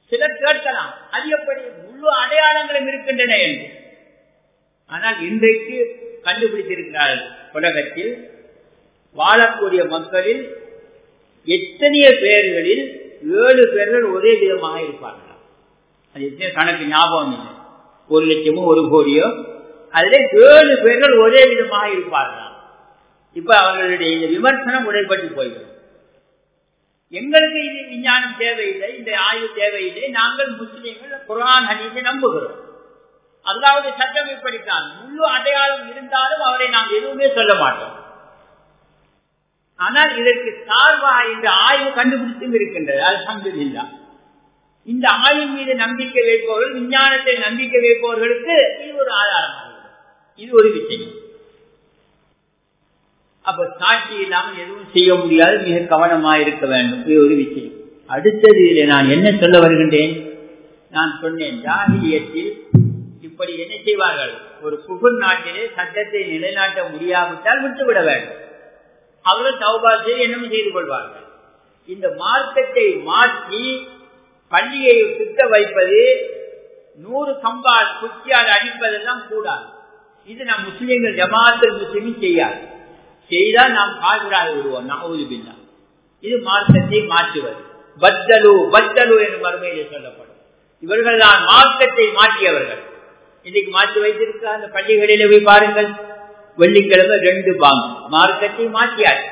சிலர் கேட்கலாம் அது எப்படி முழு அடையாளங்களும் இருக்கின்றன என்று ஆனால் இன்றைக்கு கண்டுபிடித்திருக்கிறார்கள் உலகத்தில் வாழக்கூடிய மக்களில் எத்தனைய பேர்களில் ஏழு பேர்கள் ஒரே விதமாக இருப்பார்களா அது எத்தனை கணக்கு ஞாபகம் இல்லை ஒரு லட்சமோ ஒரு கோடியோ அதுல ஏழு பேர்கள் ஒரே விதமாக இருப்பார்களா இப்ப அவர்களுடைய இந்த விமர்சனம் உடைப்பட்டு போய்விடும் எங்களுக்கு இது விஞ்ஞானம் தேவையில்லை இந்த ஆய்வு தேவையில்லை நாங்கள் முஸ்லீம்கள் குரான் ஹனீஸை நம்புகிறோம் அல்லாவுடைய சட்டம் இப்படித்தான் முழு அடையாளம் இருந்தாலும் அவரை நாம் எதுவுமே சொல்ல மாட்டோம் ஆனால் இதற்கு சார்பாக இந்த ஆய்வு கண்டுபிடித்தும் இருக்கின்றது அல்ஹம்துலில்லா இந்த ஆய்வு மீது நம்பிக்கை வைப்பவர்கள் விஞ்ஞானத்தை நம்பிக்கை வைப்பவர்களுக்கு இது ஒரு ஆதாரமாக இது ஒரு விஷயம் அப்ப சாட்சி இல்லாமல் எதுவும் செய்ய முடியாது மிக கவனமாக இருக்க வேண்டும் இது ஒரு விஷயம் அடுத்தது இதில் நான் என்ன சொல்ல வருகின்றேன் நான் சொன்னேன் ஜாகிரியத்தில் இப்படி என்ன செய்வார்கள் ஒரு புகழ் நாட்டிலே சட்டத்தை நிலைநாட்ட முடியாவிட்டால் விட்டுவிட வேண்டும் அவர்கள் தௌபா செய்து என்னமும் செய்து கொள்வார்கள் இந்த மார்க்கத்தை மாற்றி பள்ளியை சுத்த வைப்பது நூறு கம்பால் குச்சியால் அடிப்பதெல்லாம் கூடாது இது நம் முஸ்லீம்கள் ஜமாத்தல் முஸ்லீமும் செய்யாது செய்தால் நாம் கால்விடாது விடுவோம் நகவுதுபில்லா இது மார்க்கத்தை மாற்றுவது பத்தலு பத்தலு என்று மறுமையிலே சொல்லப்படும் இவர்கள் தான் மார்க்கத்தை மாற்றியவர்கள் இன்னைக்கு மாற்றி வைத்திருக்க அந்த பள்ளிகளிலே போய் பாருங்கள் வெள்ளிக்கிழமை ரெண்டு பாங்கு மார்க்கத்தை மாற்றியாச்சு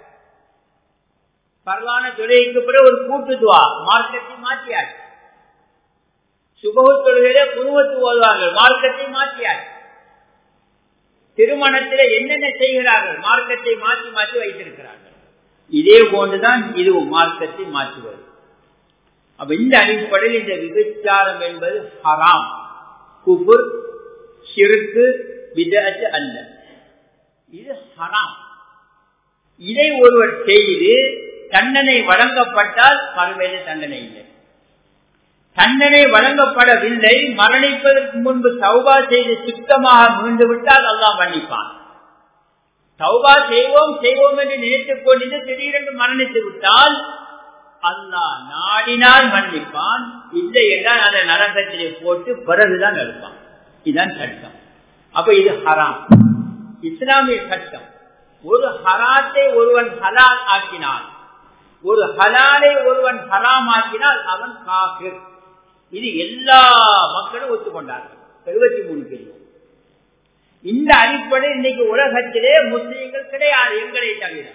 பரவான தொழுகைக்கு பிறகு ஒரு கூட்டுத்துவா மார்க்கத்தை மாற்றியாச்சு சுபகு தொழுகையில குருவத்து ஓதுவார்கள் மார்க்கத்தை மாற்றியாச்சு திருமணத்தில என்னென்ன செய்கிறார்கள் மார்க்கத்தை மாற்றி மாற்றி வைத்திருக்கிறார்கள் இதே போன்றுதான் இதுவும் மார்க்கத்தை மாற்றுவது அப்ப இந்த அடிப்படையில் இந்த விபச்சாரம் என்பது ஹராம் குபுர் சிறுக்கு விதத்து அல்ல இது ஹராம் இதை ஒருவர் செய்து தண்டனை வழங்கப்பட்டால் மறுமையில தண்டனை இல்லை தண்டனை வழங்கப்படவில்லை மரணிப்பதற்கு முன்பு தௌபா செய்து சுத்தமாக மீண்டு விட்டால் அல்லாம் மன்னிப்பான் தௌபா செய்வோம் செய்வோம் என்று நினைத்துக் கொண்டு திடீரென்று மரணித்து விட்டால் அல்லாஹ் நாடினால் மன்னிப்பான் இல்லை என்றால் அதை நரகத்திலே போட்டு பிறகுதான் எடுப்பான் இதுதான் சட்டம் அப்ப இது ஹராம் இஸ்லாமிய சட்டம் ஒரு ஹராத்தை ஒருவன் ஹலால் ஆக்கினான் ஒரு ஹலாலை ஒருவன் ஹராம் ஆக்கினால் அவன் காஃபிர் இது எல்லா மக்களும் ஒத்துக்கொண்டார்கள் எழுபத்தி மூணு பேர் இந்த அடிப்படை இன்னைக்கு உலகத்திலே முஸ்லீம்கள் கிடையாது எங்களை தவிர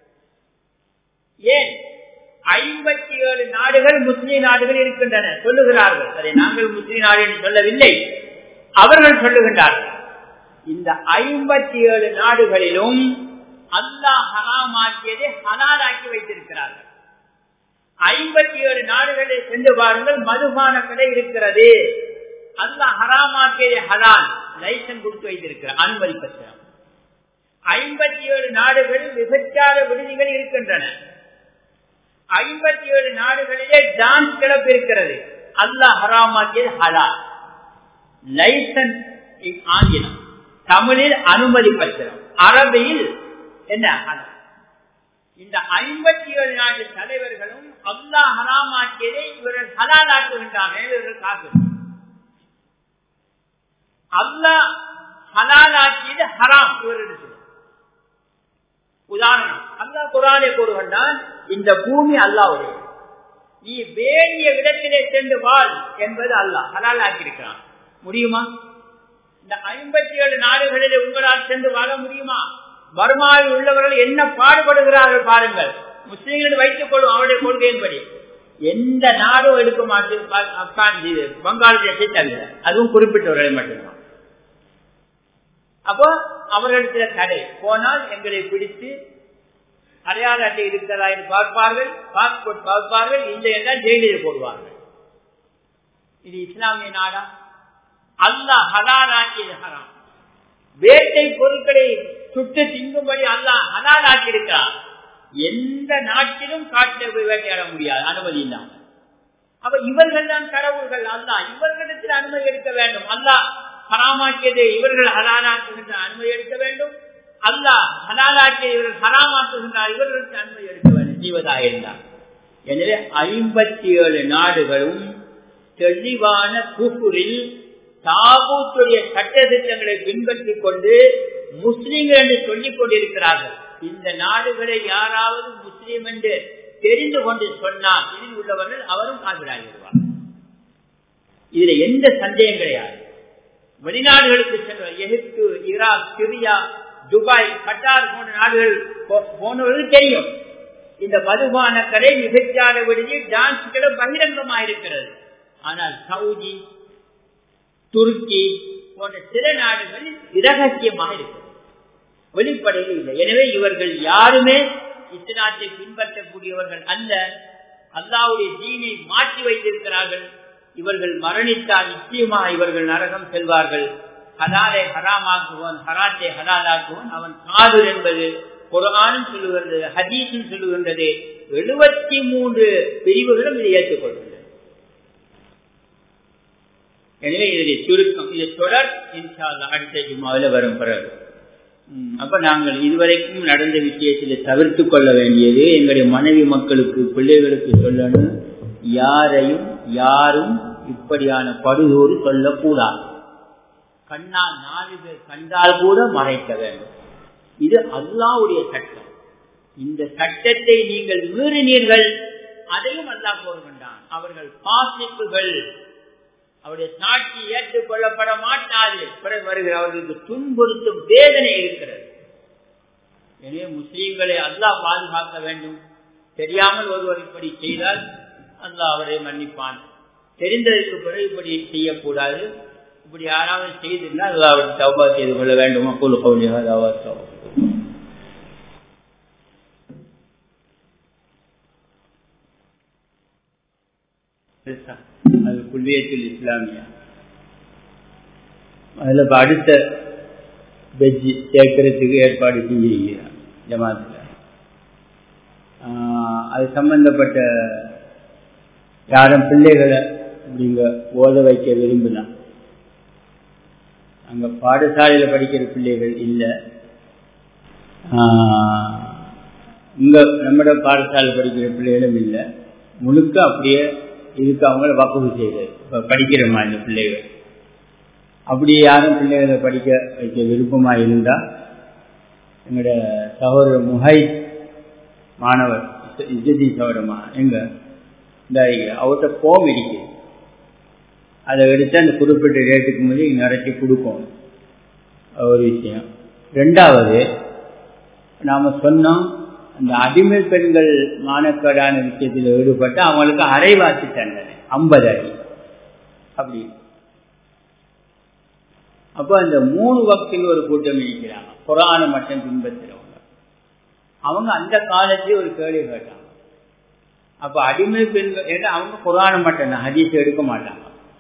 ஏன் ஐம்பத்தி ஏழு நாடுகள் முஸ்லீம் நாடுகள் இருக்கின்றன சொல்லுகிறார்கள் அதை நாங்கள் முஸ்லீம் நாடு என்று சொல்லவில்லை அவர்கள் சொல்லுகின்றார்கள் இந்த ஐம்பத்தி ஏழு நாடுகளிலும் அல்லாஹ் ஹராமாக்கியதை ஹலாலாக்கி வைத்திருக்கிறார்கள் ஐம்பத்தி ஏழு நாடுகளில் சென்று பாருங்கள் மதுபான கடை இருக்கிறது அல்லாஹ் ஹராமாக்கியதை ஹலால் லைசன்ஸ் கொடுத்து வைத்திருக்கிறார் அனுமதி பத்திரம் ஐம்பத்தி ஏழு நாடுகளில் விபச்சார விடுதிகள் இருக்கின்றன ஐம்பத்தி ஏழு நாடுகளிலே டான்ஸ் கிளப் இருக்கிறது அல்லாஹ் ஹராமாக்கியது ஹலால் லைசன்ஸ் ஆங்கிலம் தமிழில் அனுமதி பத்திரம் அரபியில் என்ன இந்த ஐம்பத்தி ஏழு நாட்டு தலைவர்களும் அல்லாஹ் ஹராமாக்கியதை இவர்கள் ஹலாலாக்குகின்றார்கள் இவர்கள் காக்கு அல்லாஹ் ஹலாலாக்கியது ஹராம் இவர்களுக்கு உதாரணம் அல்லாஹ் குரானை கூறுகின்றான் இந்த பூமி அல்லாவுடைய நீ வேண்டிய இடத்திலே சென்று வாழ் என்பது அல்லாஹ் ஹலாலாக்கி இருக்கிறான் முடியுமா இந்த ஐம்பத்தி ஏழு நாடுகளில் உங்களால் சென்று வாழ முடியுமா வருமாவில் உள்ளவர்கள் என்ன பாடுபடுகிறார்கள் பாருங்கள் முஸ்லீம்கள் வைத்துக் கொள்ளும் அவருடைய கொள்கையின்படி எந்த நாடும் எடுக்க மாட்டேன் பங்களாதேஷை தவிர அதுவும் குறிப்பிட்டவர்களை மட்டும்தான் அப்போ அவர்களிடத்துல தடை போனால் எங்களை பிடித்து அடையாள அட்டை இருக்கிறதா என்று பார்ப்பார்கள் பாஸ்போர்ட் பார்ப்பார்கள் இல்லை என்றால் ஜெயிலில் போடுவார்கள் இது இஸ்லாமிய நாடா அல்லாஹ் ஹலாலாக்கியது ஹராம் வேட்டை பொருட்களை சுட்டு திங்கும்படி அல்லாஹ் ஹலாலாக்கி இருக்கிறார் எந்த நாட்டிலும் காட்டை வேட்டையாட முடியாது அனுமதி இல்லாமல் அப்ப இவர்கள் தான் கடவுள்கள் அல்லா இவர்களிடத்தில் அனுமதி எடுக்க வேண்டும் அல்லாஹ் ஹராமாக்கியதை இவர்கள் ஹலாலாக்குகின்ற அனுமதி எடுக்க வேண்டும் அல்லாஹ் ஹலாலாக்கிய இவர்கள் ஹராமாக்குகின்றார் இவர்களுக்கு அனுமதி எடுக்க வேண்டும் ஜீவதா இருந்தார் எனவே ஐம்பத்தி ஏழு நாடுகளும் தெளிவான கூக்குரில் தாபூத்துடைய சட்ட திட்டங்களை பின்பற்றிக் கொண்டு முஸ்லிம்கள் என்று சொல்லிக் கொண்டிருக்கிறார்கள் இந்த நாடுகளை யாராவது முஸ்லீம் என்று தெரிந்து கொண்டு சொன்னால் இதில் உள்ளவர்கள் அவரும் ஆஜராகிடுவார் இதுல எந்த சந்தேகம் கிடையாது வெளிநாடுகளுக்கு சென்ற Egypt Iraq Syria Dubai Qatar போன்ற நாடுகள் போனவர்கள் தெரியும் இந்த மதுபான கடை மிகச்சாத விடுதி டான்ஸ்களும் பகிரங்கமாக இருக்கிறது ஆனால் சவுதி துருக்கி போன்ற சில நாடுகளில் இரகசியமாக இருக்கிறது வெளிப்படையில் இல்லை எனவே இவர்கள் யாருமே இஸ்லாத்தை பின்பற்றக்கூடியவர்கள் அல்ல அல்லாவுடைய தீனை மாற்றி வைத்திருக்கிறார்கள் இவர்கள் மரணித்தால் நிச்சயமாக இவர்கள் நரகம் செல்வார்கள் ஹலாலை ஹராமாக்குவன் ஹராத்தை ஹலாலாக்குவன் அவன் காதல் என்பது குரானும் சொல்லுகின்றது ஹதீஸும் சொல்லுகின்றது எழுபத்தி மூன்று பிரிவுகளும் இதை ஏற்றுக்கொள்கின்றன எனவே இதனை சுருக்கம் இது தொடர் அடுத்த ஜுமாவில் வரும் பிறகு அப்ப நாங்கள் இதுவரைக்கும் நடந்த விஷயத்தில் தவிர்த்து கொள்ள வேண்டியது எங்களுடைய மனைவி மக்களுக்கு பிள்ளைகளுக்கு சொல்லணும் யாரையும் யாரும் இப்படியான படுதோடு சொல்லக்கூடாது கண்ணால் நாலு பேர் கண்டால் கூட மறைக்க வேண்டும் இது அல்லாவுடைய சட்டம் இந்த சட்டத்தை நீங்கள் மீறினீர்கள் அதையும் அல்லா கூறுகின்றான் அவர்கள் பாசிப்புகள் அவருடைய சாட்சி ஏற்றுக்கொள்ளப்பட மாட்டாது பிறகு வருகிற அவர்களுக்கு துன்புறுத்தும் வேதனை இருக்கிறது எனவே முஸ்லீம்களை அல்லாஹ் பாதுகாக்க வேண்டும் தெரியாமல் ஒருவர் இப்படி செய்தால் அல்லாஹ் அவரை மன்னிப்பான் தெரிந்ததற்கு பிறகு இப்படி செய்யக்கூடாது இப்படி யாராவது செய்திருந்தால் அல்லாஹ் அவர் தௌபா செய்து கொள்ள வேண்டும் அப்போது கவுனியாக அது குல்வியத்தில் இஸ்லாமியா அதில் அடுத்த பெஜ்ஜி சேர்க்கறதுக்கு ஏற்பாடு செஞ்சிருக்கிறார் ஜமாத்தில் அது சம்பந்தப்பட்ட யாரும் பிள்ளைகளை அப்படிங்க ஓத வைக்க விரும்பினா அங்க பாடசாலையில படிக்கிற பிள்ளைகள் இல்லை இங்க நம்மட பாடசாலை படிக்கிற பிள்ளைகளும் இல்லை முழுக்க அப்படியே இதுக்கு அவங்கள வக்குவு செய்தது இப்போ படிக்கிற மாதிரி பிள்ளைகள் அப்படி யாரும் பிள்ளைகளை படிக்க வைக்க விருப்பமா இருந்தா எங்களோட சகோதரர் முஹை மாணவர் இஜதி சகோதரமா எங்க இந்த அவர்கிட்ட போம் இருக்கு அதை எடுத்து அந்த குறிப்பிட்ட ரேட்டுக்கு முதல் நிறச்சி கொடுக்கும் ஒரு விஷயம் ரெண்டாவது நாம சொன்னோம் அந்த அடிமை பெண்கள் மானக்கேடான விஷயத்தில் ஈடுபட்டு அவங்களுக்கு அரைவாசி தண்டனை ஐம்பது அடி அப்படி அப்போ அந்த மூணு வக்தில் ஒரு கூட்டம் இருக்கிறாங்க புராண மட்டும் பின்பற்றுறவங்க அவங்க அந்த காலத்திலே ஒரு கேள்வி கேட்டாங்க அப்ப அடிமை பெண்கள் ஏன்னா அவங்க புராண மட்டும் தான் ஹதீஸ் எடுக்க மாட்டாங்க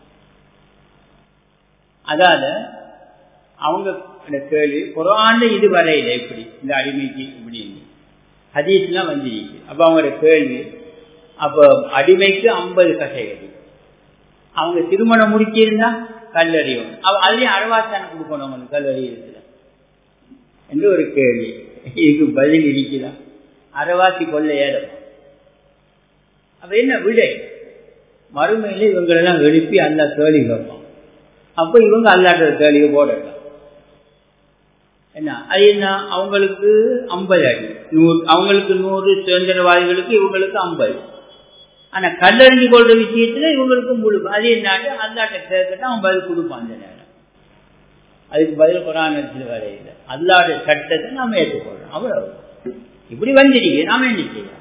அதால அவங்க கேள்வி குரான்ல இது வரையில இப்படி இந்த அடிமைக்கு இப்படின்னு ஹதீஸ்லாம் வந்துருக்கு அப்ப அவங்களோட கேள்வி அப்ப அடிமைக்கு ஐம்பது கசைகள் அவங்க திருமணம் முடிச்சிருந்தா கல்லறியும் அதுலயும் அரவாசான கொடுக்கணும் அவங்களுக்கு கல்லறியத்துல என்று ஒரு கேள்வி இதுக்கு பதில் இருக்குதா அரவாசி கொள்ள ஏறும் அப்ப என்ன விடை மறுமையில இவங்களெல்லாம் எழுப்பி அல்லா கேள்வி கேட்பான் அப்ப இவங்க அல்லாட்ட கேள்வி போடலாம் என்ன அது என்ன அவங்களுக்கு ஐம்பது அடி நூறு அவங்களுக்கு நூறு சுதந்திரவாதிகளுக்கு இவங்களுக்கு ஐம்பது ஆனா கல்லறிஞ்சு கொள்ற விஷயத்துல இவங்களுக்கு முழு அது என்னாட்டு அல்லாட்ட கேட்கட்டும் அவன் பதில் கொடுப்பான் அந்த நேரம் அதுக்கு பதில் குரானத்தில் வரையில அல்லாட சட்டத்தை நாம ஏற்றுக்கொள்றோம் அவ்வளவு இப்படி வந்துடுங்க நாம என்ன செய்யலாம்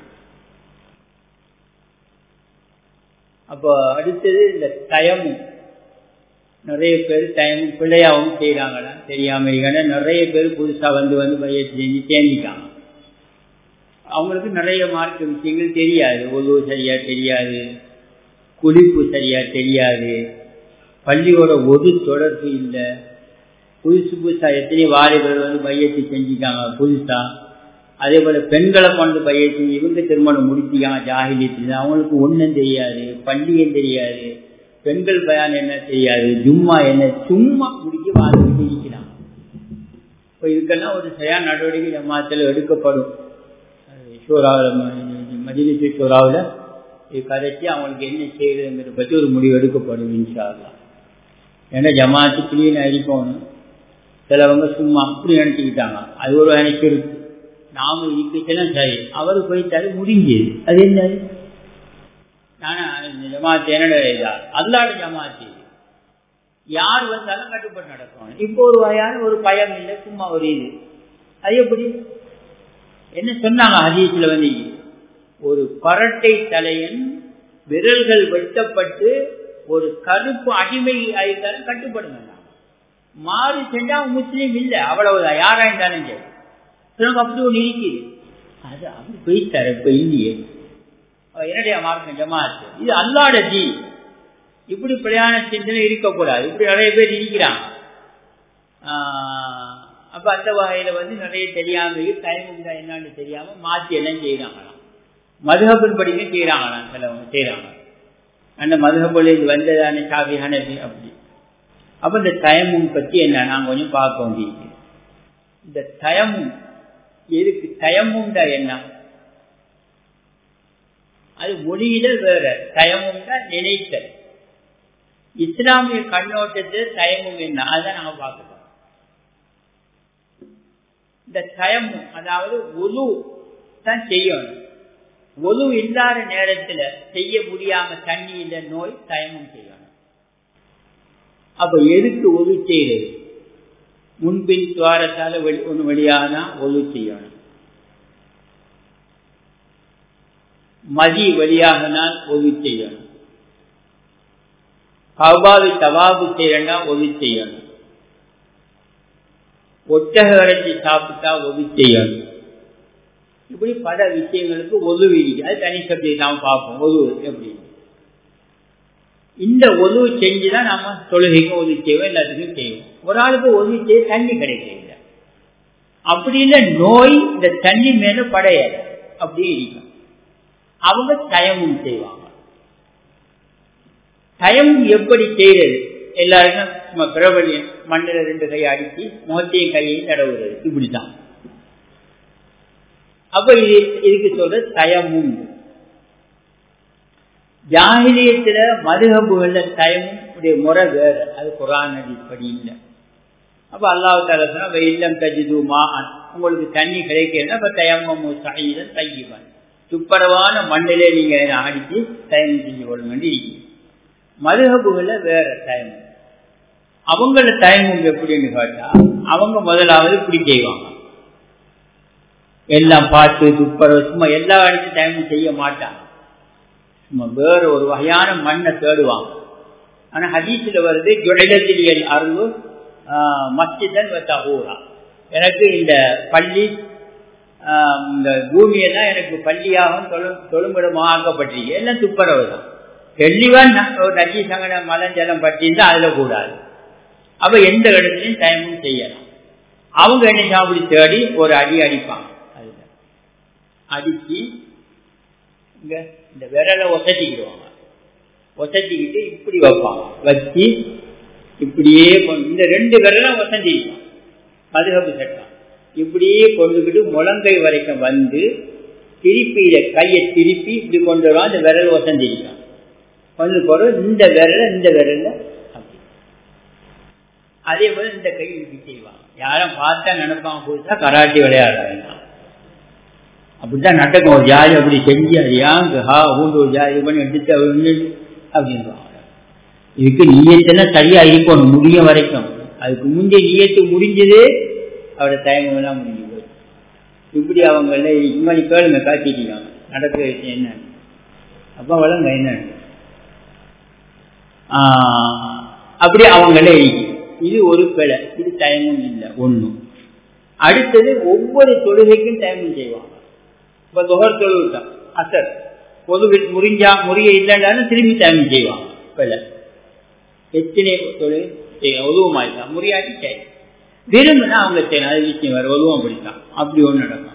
அப்போ அடுத்தது இந்த தயமும் நிறைய பேர் தயமும் பிள்ளையாவும் செய்யறாங்களா தெரியாம இருக்காங்க நிறைய பேர் புதுசா வந்து வந்து பயிற்சி செஞ்சு சேர்ந்துக்காங்க அவங்களுக்கு நிறைய மார்க்க விஷயங்கள் தெரியாது ஒழுவு சரியா தெரியாது குளிப்பு சரியா தெரியாது பள்ளியோட ஒரு தொடர்பு இல்லை புதுசு புதுசா எத்தனை வாலிபர்கள் வந்து பையத்தி செஞ்சுக்காங்க புதுசா அதே போல பெண்களை கொண்டு பையத்தி இவங்க திருமணம் முடிச்சிக்காங்க ஜாகிலியத்தில் அவங்களுக்கு ஒன்றும் தெரியாது பள்ளியும் தெரியாது பெண்கள் பயான் என்ன தெரியாது ஜும்மா என்ன சும்மா முடிக்க வாழ்ந்துட்டு இருக்கிறாங்க இப்போ இதுக்கெல்லாம் ஒரு சரியான நடவடிக்கை ஜமாத்தில் எடுக்கப்படும் ஷோராவில் மஜிலிசு ஷோராவில் இது கதைச்சி அவங்களுக்கு என்ன செய்யறதுங்கிறத பற்றி ஒரு முடிவு எடுக்கப்படும் இன்ஷால்லாம் ஏன்னா ஜமாத்து கிளீனாக இருக்கணும் சிலவங்க சும்மா அப்படி நினச்சிக்கிட்டாங்க அது ஒரு எனக்கு இருக்கு நாம இருக்கச்செல்லாம் சரி அவர் போயிட்டாரு முடிஞ்சது அது என்ன நானா இந்த ஜமாத்து என்னோட இதா அல்லாட ஜமாத்து யார் வந்தாலும் கட்டுப்பட்டு நடக்கணும் இப்போ ஒரு வகையான ஒரு பயம் இல்லை சும்மா ஒரு இது அது எப்படி என்ன சொன்னாங்க ஹதீஸ்ல வந்து ஒரு பரட்டை தலையன் விரல்கள் வெட்டப்பட்டு ஒரு கருப்பு அடிமை ஆயிருந்தாலும் கட்டுப்படுங்க மாறி சென்றா முஸ்லீம் இல்லை அவ்வளவுதான் யாரா இருந்தாலும் சரி சிலவங்க அப்படி ஒன்று இருக்குது அது அப்படி போயிட்டாரு இப்ப இல்லையே என்னுடைய மார்க்கம் ஜமாத்து இது அல்லாட ஜி இப்படி பிரயாண சிந்தனை இருக்கக்கூடாது இப்படி நிறைய பேர் இருக்கிறாங்க அப்ப அந்த வகையில வந்து நிறைய தெரியாம டைம் இருந்தா என்னன்னு தெரியாம மாத்தி எல்லாம் செய்யறாங்களாம் மதுகப்பின் படிக்க செய்யறாங்களாம் சிலவங்க செய்யறாங்க அந்த மதுகப்பில் இது வந்ததான சாவி ஹனபி அப்படி அப்ப இந்த தயமும் பத்தி என்ன நான் கொஞ்சம் பார்க்க வேண்டியிருக்கு இந்த தயமும் எதுக்கு தயமும்டா என்ன அது மொழியில வேற தயமும்டா நினைத்தல் இஸ்லாமிய கண்ணோட்டத்தில் தயமும் என்ன அதுதான் நாங்க பார்க்க இந்த தயமும் அதாவது ஒலு தான் செய்யணும் ஒலு இல்லாத நேரத்துல செய்ய முடியாம தண்ணி இல்ல நோய் தயமும் செய்யணும் அப்ப எதுக்கு ஒலு செய்யறது முன்பின் துவாரத்தால ஒன்று வெளியானா ஒலு செய்யணும் மதி வெளியாகனால் ஒலு செய்யணும் கவ்வாவி தவாபு செய்யறா ஒலு செய்யணும் ஒட்டக இறைச்சி சாப்பிட்டா ஒது செய்யணும் இப்படி பல விஷயங்களுக்கு ஒதுவு இருக்கு அது தனி சப்ஜெக்ட் நாம பார்ப்போம் ஒதுவு எப்படி இந்த ஒதுவு செஞ்சுதான் நாம தொழுகைக்கும் உதவி செய்வோம் எல்லாத்துக்கும் செய்வோம் ஒரு ஆளுக்கு உதவி செய்ய தண்ணி கிடைக்கல அப்படி இல்லை நோய் இந்த தண்ணி மேல படையாது அப்படியே இருக்கும் அவங்க தயமும் செய்வாங்க தயமும் எப்படி செய்யறது எல்லாருக்கும் சும்மா பிரபலியம் மண்ணில் ரெண்டு கையை அடிச்சு முகத்தையும் கையையும் தடவுறது இப்படிதான் அப்ப இது இதுக்கு சொல்ற தயமும் ஜாகிலியத்துல மதுகபுகள்ல தயமும் உடைய முறை வேற அது குரான் அடிப்படி இல்லை அப்ப அல்லாஹ் தால சொன்னா இல்லம் தஜிது மா உங்களுக்கு தண்ணி கிடைக்கல அப்ப தயம்மு சாயிதன் தையவன் துப்பரவான மண்ணிலே நீங்க அடிச்சு தயமம் செஞ்சு கொள்ள வேண்டி இருக்கு மதுகபுகள்ல வேற தயமம் அவங்கள தயமம் எப்படின்னு கேட்டா அவங்க முதலாவது இப்படி செய்வாங்க எல்லாம் பார்த்து துப்பரவு சும்மா எல்லா இடத்தையும் தயமம் செய்ய மாட்டாங்க சும்மா வேற ஒரு வகையான மண்ணை தேடுவாங்க ஆனா ஹதீஸ்ல வருது ஜுடைலத்திலியல் அருள் மஸ்ஜிதன் ஊரா எனக்கு இந்த பள்ளி இந்த பூமியெல்லாம் எனக்கு பள்ளியாகவும் தொழு தொழுமிடமாக ஆக்கப்பட்டிருக்கு எல்லாம் துப்புரவு தான் தெளிவான் ஒரு நஜி சங்கட மலஞ்சலம் பட்டிருந்தா அதுல கூடாது அப்ப எந்த இடத்துலையும் டைமும் செய்யலாம் அவங்க என்ன அப்படி தேடி ஒரு அடி அடிப்பாங்க அதுல அடிச்சு இங்க இந்த விரலை ஒசட்டிக்கிடுவாங்க ஒசட்டிக்கிட்டு இப்படி வைப்பாங்க வச்சு இப்படியே இந்த ரெண்டு விரலும் வசந்திருக்கும் மதுகப்பு சட்டம் இப்படியே கொண்டுகிட்டு முழங்கை வரைக்கும் வந்து திருப்பி இதை கையை திருப்பி இப்படி கொண்டு வருவோம் அந்த விரல் வசந்திருக்கும் கொண்டு போறோம் இந்த விரல இந்த விரல்ல அப்படி அதே போல இந்த கை இப்படி செய்வாங்க யாரும் பார்த்தா நினைப்பாங்க புதுசா கராட்டி விளையாட வேண்டாம் அப்படித்தான் நடக்கும் ஒரு ஜாதி அப்படி செஞ்சு அது யாங்க ஹா ஊண்டு ஒரு ஜாதி பண்ணி எடுத்து அப்படின்வாங்க இதுக்கு நீயத்தெல்லாம் சரியா இருக்கணும் முடிய வரைக்கும் அதுக்கு முந்தைய நீயத்து முடிஞ்சது அவரோட தயங்கம் எல்லாம் முடிஞ்சு போய் இப்படி அவங்கள இம்மணி கேளுங்க காட்டிட்டாங்க நடக்கிற விஷயம் என்ன அப்ப வளங்க என்ன அப்படி அவங்கள இது ஒரு பிழை இது தயமும் இல்லை ஒண்ணும் அடுத்தது ஒவ்வொரு தொழுகைக்கும் தயமும் செய்வாங்க இப்ப தொகர் தொழுவிட்டான் அசர் பொது முறிஞ்சா முறிய இல்லைன்னாலும் திரும்பி தயமும் செய்வாங்க பிழை எத்தனை தொழில் உதவமாயிட்டான் முறியாட்டி சரி விரும்புனா அவங்க செய்யணும் அது விஷயம் வேற உதவம் பிடித்தான் அப்படி ஒன்று நடக்கும்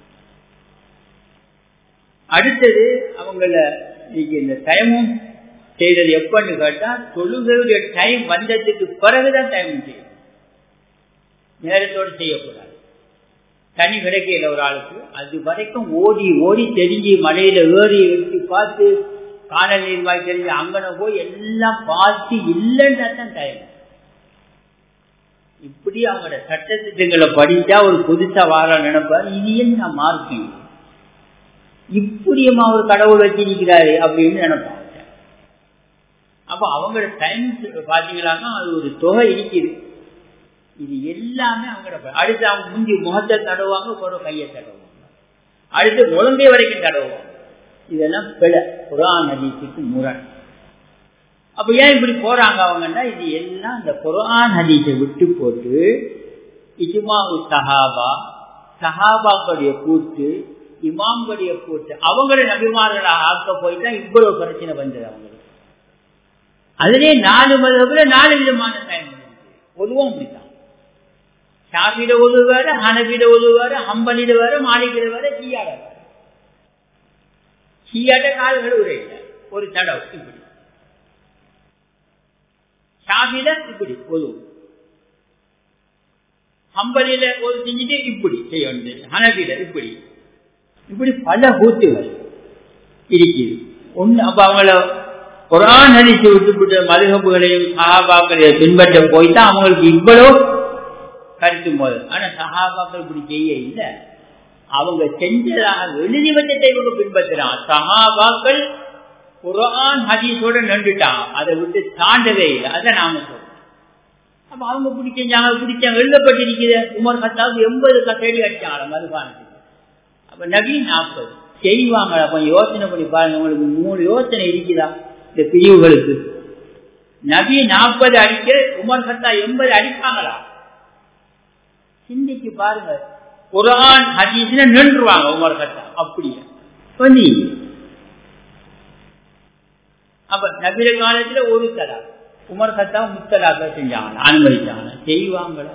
அடுத்தது அவங்கள இந்த டைமும் செய்தது எப்பன்னு கேட்டா தொழுகையுடைய டைம் வந்ததுக்கு பிறகுதான் டைம் செய்யும் நேரத்தோடு செய்யக்கூடாது தனி கிடைக்கல ஒரு ஆளுக்கு அது வரைக்கும் ஓடி ஓடி தெரிஞ்சு மலையில ஏறி எடுத்து பார்த்து காணல் நீர்வாய் தெரிஞ்சு அங்கன போய் எல்லாம் பார்த்து இல்லைன்னா தான் டைம் இப்படி அவங்களோட சட்டத்திட்டங்களை படிச்சா ஒரு புதுசா வார நினைப்பாரு இது என்ன மார்க்கு இப்படியுமா ஒரு கடவுள் வச்சிருக்கிறாரு அப்படின்னு நினைப்பாங்க அப்ப அவங்களோட சயின்ஸ் பாத்தீங்களான்னா அது ஒரு தொகை இருக்குது இது எல்லாமே அவங்களோட அடுத்து அவங்க முந்தி முகத்தை தடவுவாங்க ஒரு கையை தடவுவாங்க அடுத்து முழங்கை வரைக்கும் தடவுவாங்க இதெல்லாம் பிழை குரான் ஹதீஸுக்கு முரண் அப்ப ஏன் இப்படி போறாங்க அவங்கன்னா இது எல்லாம் இந்த குரான் ஹதீஸை விட்டு போட்டு இஜுமா சஹாபா சஹாபாக்களுடைய கூட்டு இமாம்களுடைய கூட்டு அவங்கள நபிமார்களை ஆக்க போயிட்டா இவ்வளவு பிரச்சனை வந்தது அவங்களுக்கு அதிலே நாலு மதகுல நாலு விதமான டைம் பொதுவும் அப்படித்தான் ஷாபிட ஒது வேற ஹனபிட ஒது வேற ஹம்பலிட வேற மாளிகிட வேற சீயாட வேற சீயாட்ட கால்கள் ஒரே இல்லை ஒரு தடவை இப்படி ஷாபில இப்படி ஒது ஹம்பலில ஒரு செஞ்சுட்டு இப்படி செய்ய வேண்டியது ஹனபில இப்படி இப்படி பல கூத்துகள் இருக்குது ஒண்ணு அப்ப அவங்கள குரான் அடித்து விட்டுவிட்ட மதுகப்புகளையும் சகாபாக்களையும் பின்பற்ற போய்தான் அவங்களுக்கு இவ்வளவு கருத்து போது ஆனா சகாபாக்கள் இப்படி செய்ய இல்லை அவங்க செஞ்சதாக எழுதி வச்சதை இவங்க பின்பற்றுறான் சகாபாக்கள் குரான் ஹதீஸோட நின்றுட்டான் அதை விட்டு தாண்டவே இல்லை அதை நாம சொல்றோம் அப்ப அவங்க இப்படி செஞ்சாங்க பிடிச்சாங்க எழுதப்பட்டிருக்குது உமர் கத்தாவுக்கு எண்பது கட்டடி அடிச்சாங்க மதுபானத்துக்கு அப்ப நவீன் நாற்பது செய்வாங்க அப்ப யோசனை பண்ணி பாருங்க உங்களுக்கு மூணு யோசனை இருக்குதா இந்த பிரிவுகளுக்கு நபி நாற்பது அடிக்க உமர் சத்தா எண்பது அடிப்பாங்களா சிந்திக்கு பாருங்க குரான் ஹதீஸ்ல நின்றுவாங்க உமர் சத்தா அப்படியே வந்து அப்ப நபிர காலத்துல ஒரு தலா உமர் சத்தா முத்தலாக செஞ்சாங்க அனுமதிச்சாங்க செய்வாங்களா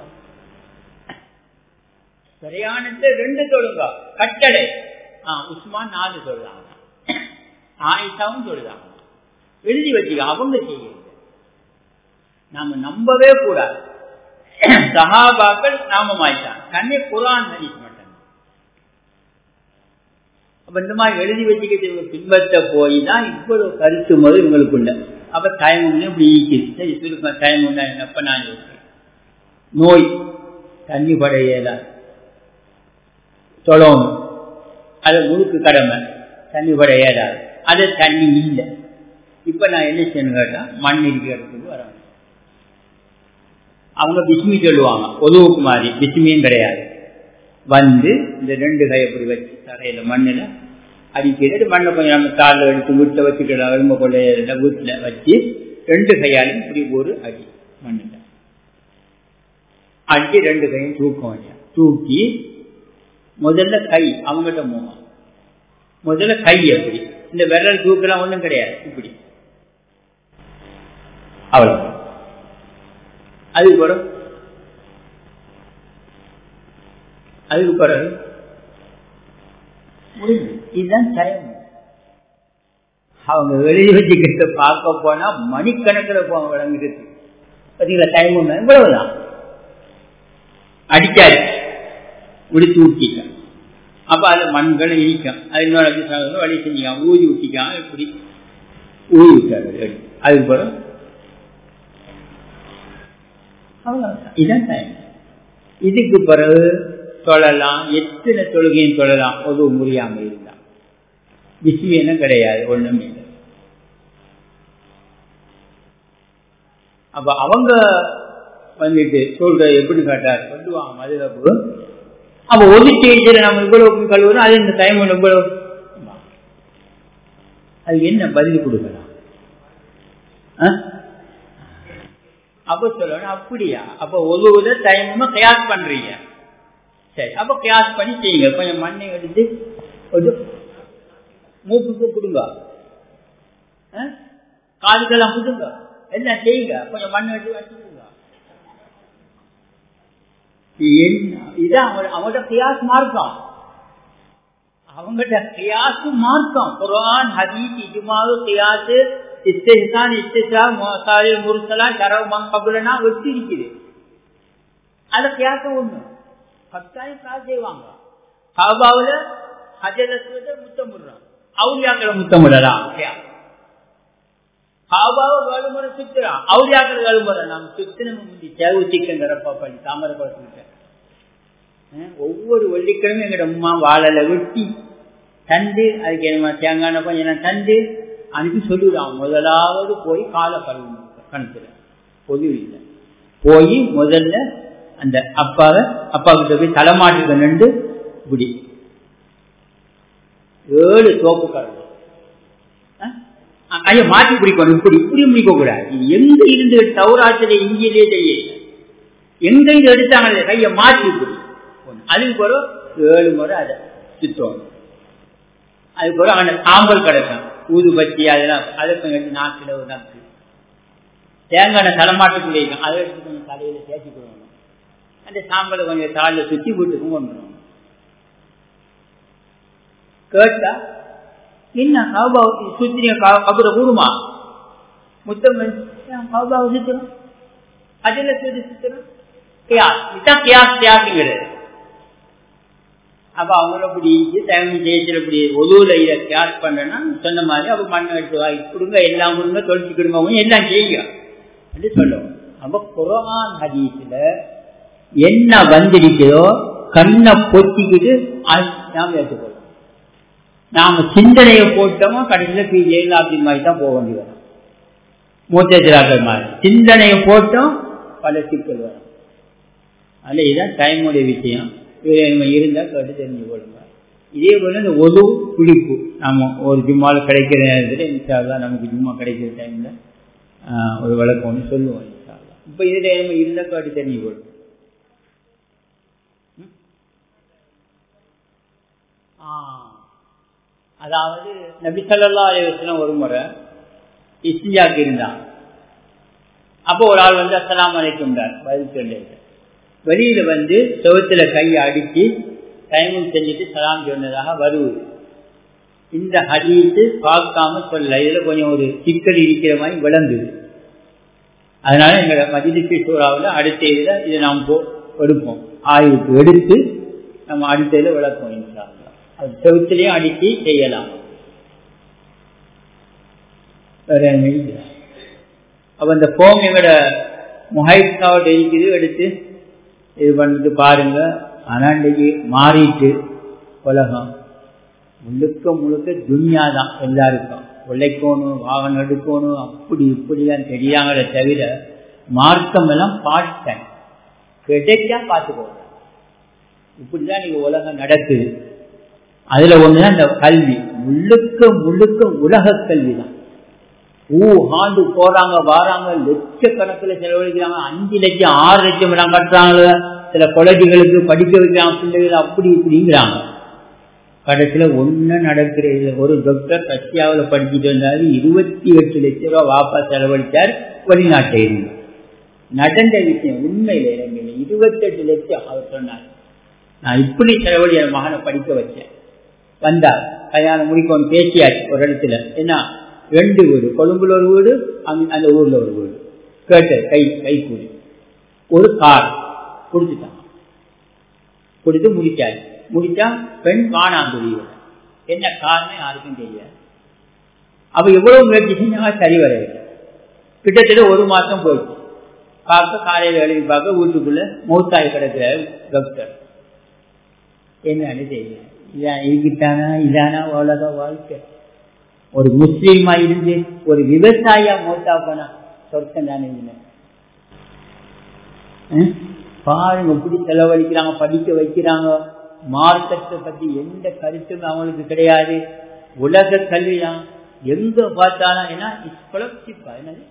பிரயாணத்தை ரெண்டு தொழுங்க கட்டளை ஆஹ் உஸ்மான் நாலு சொல்றாங்க ஆயிஷாவும் சொல்றாங்க எழுதி வச்சுக்க அவங்க செய்யுங்க நாம நம்பவே கூடாது சகாபாக்கள் நாமமாயிட்டான் தன்னை குரான் ஹதீஸ் மட்டும் அப்ப இந்த மாதிரி எழுதி வச்சுக்கிட்டு இவங்க பின்பற்ற போய் தான் இவ்வளவு கருத்து முறை இவங்களுக்குள்ள அப்ப டைம் ஒண்ணு இப்படி ஈக்குது சரி சுருக்கம் டைம் ஒண்ணு என்னப்ப நான் யோசிக்கிறேன் நோய் தண்ணி படையல தொழணும் அது முழுக்கு கடமை தண்ணி பட ஏறாது அது தண்ணி இல்லை இப்ப நான் என்ன செய்யணும் கேட்டா மண் இருக்கிற இடத்துக்கு வரணும் அவங்க பிஸ்மி சொல்லுவாங்க ஒதுவுக்கு மாதிரி பிஸ்மியும் கிடையாது வந்து இந்த ரெண்டு கை அப்படி வச்சு தரையில மண்ணில் அடிக்கிறது மண்ணை கொஞ்சம் நம்ம காலில் எடுத்து வீட்டில் வச்சுக்கலாம் எலும்பு கொள்ளையில வீட்டில் வச்சு ரெண்டு கையாலும் இப்படி ஒரு அடி மண்ணில் அடிச்சு ரெண்டு கையும் தூக்கம் வச்சேன் தூக்கி முதல்ல கை அவங்ககிட்ட மூலம் முதல்ல கை எப்படி இந்த விரல் தூக்கலாம் ஒண்ணும் கிடையாது இப்படி அவ்வளவு அதுக்கு பிறகு அதுக்கு பிறகு இதுதான் டைம் அவங்க எழுதி வச்சுக்கிட்ட பார்க்க போனா மணிக்கணக்கில் போக விளங்குறது பார்த்தீங்களா டைம் ஒன்று இவ்வளவுதான் அடிக்காது இப்படி தூக்கிக்க அப்ப அது மண்களை இடிக்கும் அது இன்னொரு வழி செஞ்சுக்கான் ஊதி ஊட்டிக்கான் இப்படி ஊதி விட்டாரு அதுக்கு பிறகு இதான் டைம் இதுக்கு பிறகு தொழலாம் எத்தனை தொழுகையும் தொழலாம் ஒரு முடியாம இருந்தா விஷயம் கிடையாது ஒண்ணும் இல்லை அப்ப அவங்க வந்துட்டு சொல்ற எப்படி காட்டார் சொல்லுவாங்க மதுரப்பு அப்ப ஒதுக்கி வச்சுட்டு நம்ம இவ்வளவு கழுவுறோம் அது இந்த டைம் இவ்வளவு அது என்ன பதில் கொடுக்கலாம் அப்ப சொல்லணும் அப்படியா அப்ப ஒழுவுத டைம் கியாஸ் பண்றீங்க சரி அப்ப கியாஸ் பண்ணி செய்யுங்க கொஞ்சம் மண்ணை எடுத்து கொஞ்சம் மூக்குக்கு கொடுங்க காதுக்கெல்லாம் கொடுங்க எல்லாம் செய்யுங்க கொஞ்சம் மண் எடுத்து வச்சுக்கோங்க இதான் அவங்கள்ட்ட கியாஸ் மார்க்கம் அவங்ககிட்ட கியாசு மார்க்கம் குரான் ஹதீஸ் இஜுமாவு கியாசு இஸ்திஹான் இஸ்திஷா மோசாலி முருசலா சரவ் மங்கபுலனா வெட்டி இருக்குது அத கியாச ஒண்ணு கட்டாயம் கிளாஸ் செய்வாங்க காபாவுல ஹஜரஸ்வத முத்தமிடுறான் அவுலியாக்களை முத்தமிடலாம் காபாவை வேலுமுறை சுத்துறான் அவுளியாக்கள் வேலுமுறை நாம் சுத்தின முந்தி சேவு சிக்கன் தரப்பா பண்ணி தாமரை குளத்துக்கிட்ட ஒவ்வொரு வெள்ளிக்கிழமையும் எங்கட அம்மா வாழல வெட்டி தந்து அதுக்கு என்ன தேங்காய் கொஞ்சம் தந்து அனுப்பி சொல்லிவிடான் முதலாவது போய் காலை கழுவு கணத்துல பொது இல்லை போய் முதல்ல அந்த அப்பாவை அப்பா கிட்ட போய் தலைமாட்டுக்கு நின்று இப்படி ஏழு தோப்பு கலந்து ஐயா மாற்றி பிடிக்கணும் இப்படி இப்படி முடிக்க கூடாது இது எங்க இருந்து தௌராத்திர இந்தியிலே தெரியல எங்க இருந்து எடுத்தாங்க கையை மாற்றி இப்படி அதுக்கு பிறகு ஏழு முறை அதை சுத்தம் அதுக்கு பிறகு அவன் சாம்பல் கிடைக்கும் ஊதுபத்தி அதெல்லாம் அதை கொஞ்சம் நாக்கில் ஒரு நாக்கு தேங்காய் தலைமாட்டுக்குள்ளே இருக்கும் அதை எடுத்து கொஞ்சம் தலையில தேய்ச்சி கொடுக்கணும் அந்த சாம்பலை கொஞ்சம் தாளில் சுற்றி வீட்டுக்கும் கொண்டு வரணும் கேட்டா என்ன கவுபாவை சுத்தினிய கபரை கூடுமா முத்தம் கவுபாவை சுத்தணும் அதில் சுத்தி சுத்தணும் கியாஸ் இதுதான் கியாஸ் கியாஸுங்கிறது அப்ப அவங்கள அப்படி டைம் ஜெயிச்சிட அப்படி ஒதுவுல இதை கியாஸ் பண்ணனா சொன்ன மாதிரி அப்ப மண்ணை எடுத்து வாங்கி கொடுங்க எல்லாம் கொடுங்க தொழிச்சு கொடுங்க எல்லாம் செய்யுங்க என்று சொல்லுவோம் அப்ப குரான் ஹதீஸ்ல என்ன வந்திருக்கிறதோ கண்ணை பொத்திக்கிட்டு நாம் ஏற்றுக்கொள்ளும் நாம சிந்தனையை போட்டோமோ கடைசியில் பி ஜெயலலிதா மாதிரி தான் போக வேண்டி வரும் மூத்தேஜராக்கள் மாதிரி சிந்தனையை போட்டோம் பல சிக்கல் வரும் அதில் இதுதான் டைமுடைய விஷயம் நம்ம இருந்தால் கேட்டு தெரிஞ்சு கொள்ளுங்க இதே போல இந்த ஒது குளிப்பு நம்ம ஒரு ஜும்மாவில் கிடைக்கிற நேரத்தில் இன்ஷால்லாம் நமக்கு ஜும்மா கிடைக்கிற டைமில் ஒரு வழக்கம் ஒன்று சொல்லுவோம் இன்ஷால்லாம் இப்போ இதில் நம்ம இருந்தால் கேட்டு தெரிஞ்சு கொள்ளும் அதாவது நபிசல்லா அலைவசனம் ஒரு முறை இஸ்தியாக்கு இருந்தான் அப்போ ஒரு ஆள் வந்து அஸ்லாம் அலைக்கும்டார் பதில் சொல்லி வெளியில வந்து செவத்துல கையை அடிச்சு டைமும் செஞ்சுட்டு சலாம் சொன்னதாக வருவது இந்த ஹதீஸு பார்க்காம சொல்ல இதுல கொஞ்சம் ஒரு சிக்கல் இருக்கிற மாதிரி விளங்குது அதனால எங்களோட மதிலிப்பி சூறாவில் அடுத்த இதில் இதை நாம் போ எடுப்போம் ஆய்வுக்கு எடுத்து நம்ம அடுத்த இதில் விளக்குவோம் இன்ஷா அது செவத்துலையும் அடித்து செய்யலாம் வேற அப்ப இந்த போம் எங்களோட முஹைட்காவோட இருக்குது எடுத்து இது பண்ணிட்டு பாருங்க ஆனா இன்னைக்கு மாறிட்டு உலகம் முழுக்க முழுக்க துன்யா தான் எல்லாருக்கும் உழைக்கணும் வாகனம் எடுக்கணும் அப்படி இப்படிலாம் தெரியாங்களே தவிர மார்க்கம் எல்லாம் பார்த்தேன் கிடைச்சா பார்த்துக்கோங்க இப்படிதான் நீங்க உலகம் நடக்குது அதுல ஒண்ணுதான் இந்த கல்வி முழுக்க முழுக்க உலக கல்வி தான் ஊ ஆண்டு போறாங்க வாராங்க லட்சக்கணக்கில் செலவழிக்கிறாங்க அஞ்சு லட்சம் ஆறு லட்சம் இடம் கட்டுறாங்க சில கொலஜிகளுக்கு படிக்க வைக்கிறாங்க பிள்ளைகள் அப்படி இப்படிங்கிறாங்க கடைசியில ஒண்ணு நடக்கிறது ஒரு டாக்டர் ரஷ்யாவில் படிச்சுட்டு வந்தாரு இருபத்தி எட்டு லட்சம் ரூபாய் வாப்பா செலவழிச்சார் வெளிநாட்டை இருந்து நடந்த விஷயம் உண்மையில இலங்கையில இருபத்தெட்டு லட்சம் அவர் சொன்னார் நான் இப்படி செலவழி என் மகனை படிக்க வச்சேன் வந்தார் கல்யாணம் முடிக்கணும் பேசியாச்சு ஒரு இடத்துல என்ன ரெண்டு வீடு கொழும்புல ஒரு வீடு அந்த ஊர்ல ஒரு வீடு கேட்டு கை கை கூடி ஒரு கார் கொடுத்துட்டான் கொடுத்து முடிச்சாரு முடிச்சா பெண் காணாங்குடி என்ன காரணம் யாருக்கும் தெரியாது அப்ப எவ்வளவு முயற்சி செஞ்சாங்க சரி வரவில்லை கிட்டத்தட்ட ஒரு மாசம் போயிடுச்சு பார்க்க காலையில் எழுதி பார்க்க வீட்டுக்குள்ள மௌத்தாய் கிடக்கிற டாக்டர் என்னன்னு தெரியல இதான் இதுக்கிட்டானா இதானா உலக வாழ்க்கை ஒரு முஸ்லீமா இருந்து ஒரு விவசாயியா மௌத்தா போனா சொர்க்கம் தானே பாருங்க எப்படி செலவழிக்கிறாங்க படிக்க வைக்கிறாங்க மார்க்கத்தை பத்தி எந்த கருத்தும் அவங்களுக்கு கிடையாது உலக கல்விதான் எங்க பார்த்தாலும் ஏன்னா குழப்பிப்பா என்னது